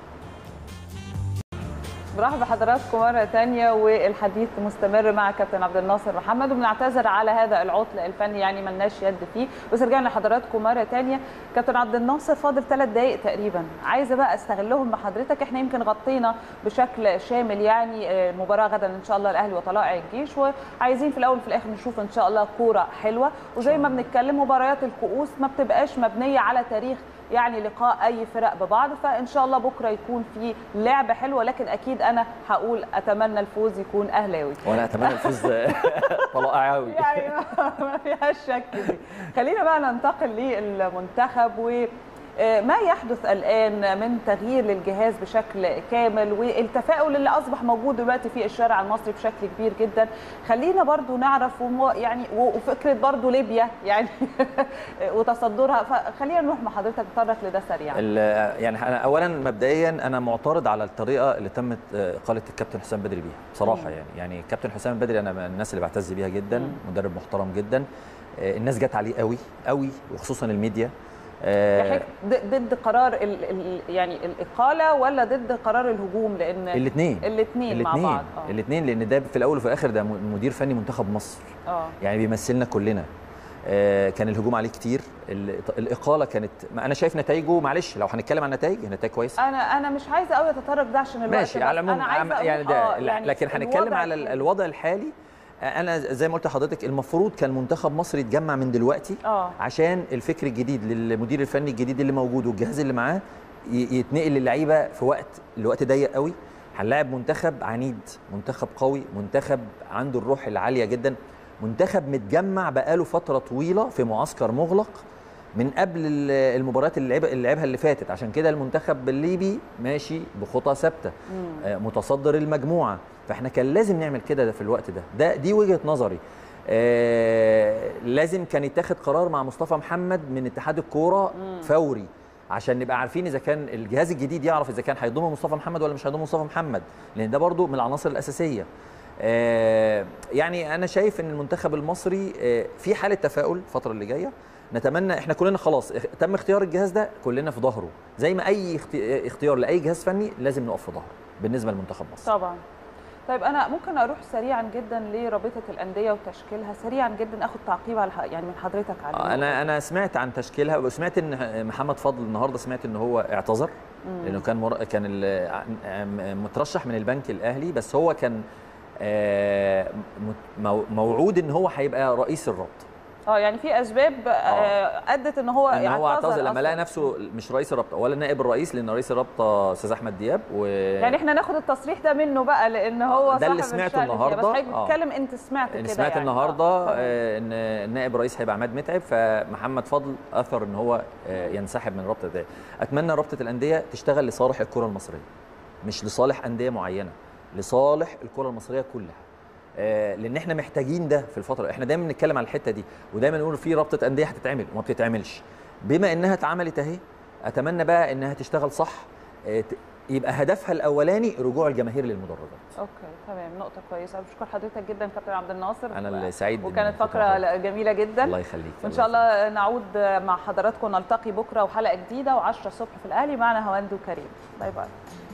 برحب بحضراتكم مرة تانية والحديث مستمر مع كابتن عبد الناصر محمد وبنعتذر على هذا العطل الفني يعني ملناش يد فيه بس رجعنا لحضراتكم مرة تانية كابتن عبد الناصر فاضل ثلاث دقايق تقريبا عايزة بقى استغلهم مع حضرتك احنا يمكن غطينا بشكل شامل يعني آه، المباراة غدا ان شاء الله الاهلي وطلائع الجيش وعايزين في الاول وفي الاخر نشوف ان شاء الله كورة حلوة وزي ما بنتكلم مباريات الكؤوس ما بتبقاش مبنية على تاريخ يعني لقاء اي فرق ببعض فان شاء الله بكره يكون في لعبه حلوه لكن اكيد انا هقول اتمنى الفوز يكون اهلاوي
وانا اتمنى الفوز طلائعاوي
يعني ما- ما فيهاش شك دي خلينا بقى ننتقل للمنتخب و آه، ما يحدث الان من تغيير للجهاز بشكل كامل والتفاؤل اللي اصبح موجود دلوقتي في الشارع المصري بشكل كبير جدا خلينا برضو نعرف ومو يعني وفكره برضو ليبيا يعني وتصدرها فخلينا نروح مع حضرتك نتطرق لده سريعا
ال- يعني انا اولا مبدئيا انا معترض على الطريقه اللي تمت آه، اقاله الكابتن حسام بدري بيها بصراحه
مم.
يعني يعني الكابتن حسام البدري انا من الناس اللي بعتز بيها جدا مدرب محترم جدا آه، الناس جت عليه قوي قوي وخصوصا الميديا آه،
يعني ضد- ضد قرار ال ال يعني الاقاله ولا ضد قرار الهجوم لان
الاثنين
الاثنين مع بعض اه
الاثنين لان ده في الاول وفي الاخر ده م- مدير فني منتخب مصر
اه
يعني بيمثلنا كلنا آه، كان الهجوم عليه كتير ال- الاقاله كانت ما انا شايف نتائجه معلش لو هنتكلم عن نتائج هي نتائج كويسه
انا انا مش عايزه قوي اتطرق ده عشان الوقت
ماشي
بس
على العموم
انا عايزه
عم- يعني
أقول
ده
آه
لا، لكن هنتكلم
الوضع
على ال- الوضع الحالي آه، انا زي ما قلت لحضرتك المفروض كان منتخب مصر يتجمع من دلوقتي
اه
عشان الفكر الجديد للمدير الفني الجديد اللي موجود والجهاز اللي معاه ي- يتنقل للعيبه في وقت الوقت ضيق قوي هنلاعب منتخب عنيد منتخب قوي منتخب عنده الروح العاليه جدا منتخب متجمع بقاله فتره طويله في معسكر مغلق من قبل ال- المباريات اللي لعبها اللي لعبها اللي فاتت عشان كده المنتخب الليبي ماشي بخطى ثابته آه، متصدر المجموعه فاحنا كان لازم نعمل كده في الوقت ده ده دي وجهه نظري آه لازم كان يتاخد قرار مع مصطفى محمد من اتحاد الكوره فوري عشان نبقى عارفين اذا كان الجهاز الجديد يعرف اذا كان هيضم مصطفى محمد ولا مش هيضم مصطفى محمد لان ده برضو من العناصر الاساسيه آه يعني انا شايف ان المنتخب المصري آه في حاله تفاؤل الفتره اللي جايه نتمنى احنا كلنا خلاص اخ- تم اختيار الجهاز ده كلنا في ظهره زي ما اي اخت- اختيار لاي جهاز فني لازم نقف في ظهره بالنسبه لمنتخب مصر
طبعا طيب انا ممكن اروح سريعا جدا لرابطه الانديه وتشكيلها سريعا جدا اخد تعقيب على ح- يعني من حضرتك على
انا انا سمعت عن تشكيلها وسمعت ان محمد فضل النهارده سمعت ان هو اعتذر
مم.
لانه كان مر... كان ال- ع- مترشح من البنك الاهلي بس هو كان آه، مت- مو- موعود ان هو هيبقى رئيس الرابطه
اه يعني في اسباب آه، ادت ان هو
ان هو اعتذر لما
أصلاً.
لقى نفسه مش رئيس الرابطه ولا نائب الرئيس لان رئيس الرابطه استاذ احمد دياب و
يعني احنا ناخد التصريح ده منه بقى لان هو
ده اللي
صاحب
سمعته
الشأن فيها.
النهاردة.
بس حضرتك
آه.
بتتكلم انت سمعت كده
اللي سمعت
يعني.
النهارده
آه.
آه، ان النائب الرئيس هيبقى عماد متعب فمحمد فضل اثر ان هو آه، ينسحب من رابطه ده اتمنى رابطه الانديه تشتغل لصالح الكره المصريه مش لصالح انديه معينه لصالح الكره المصريه كلها آه، لان احنا محتاجين ده في الفتره احنا دايما بنتكلم على الحته دي ودايما نقول في رابطه انديه هتتعمل وما بتتعملش بما انها اتعملت اهي اتمنى بقى انها تشتغل صح آه، ت- يبقى هدفها الاولاني رجوع الجماهير للمدرجات
اوكي تمام نقطه كويسه بشكر حضرتك جدا كابتن عبد الناصر
انا اللي سعيد إن
وكانت
كنت
فقره جميله جدا
الله يخليك
وان شاء الله نعود مع حضراتكم نلتقي بكره وحلقه جديده و10 الصبح في الاهلي معنا هواند وكريم باي باي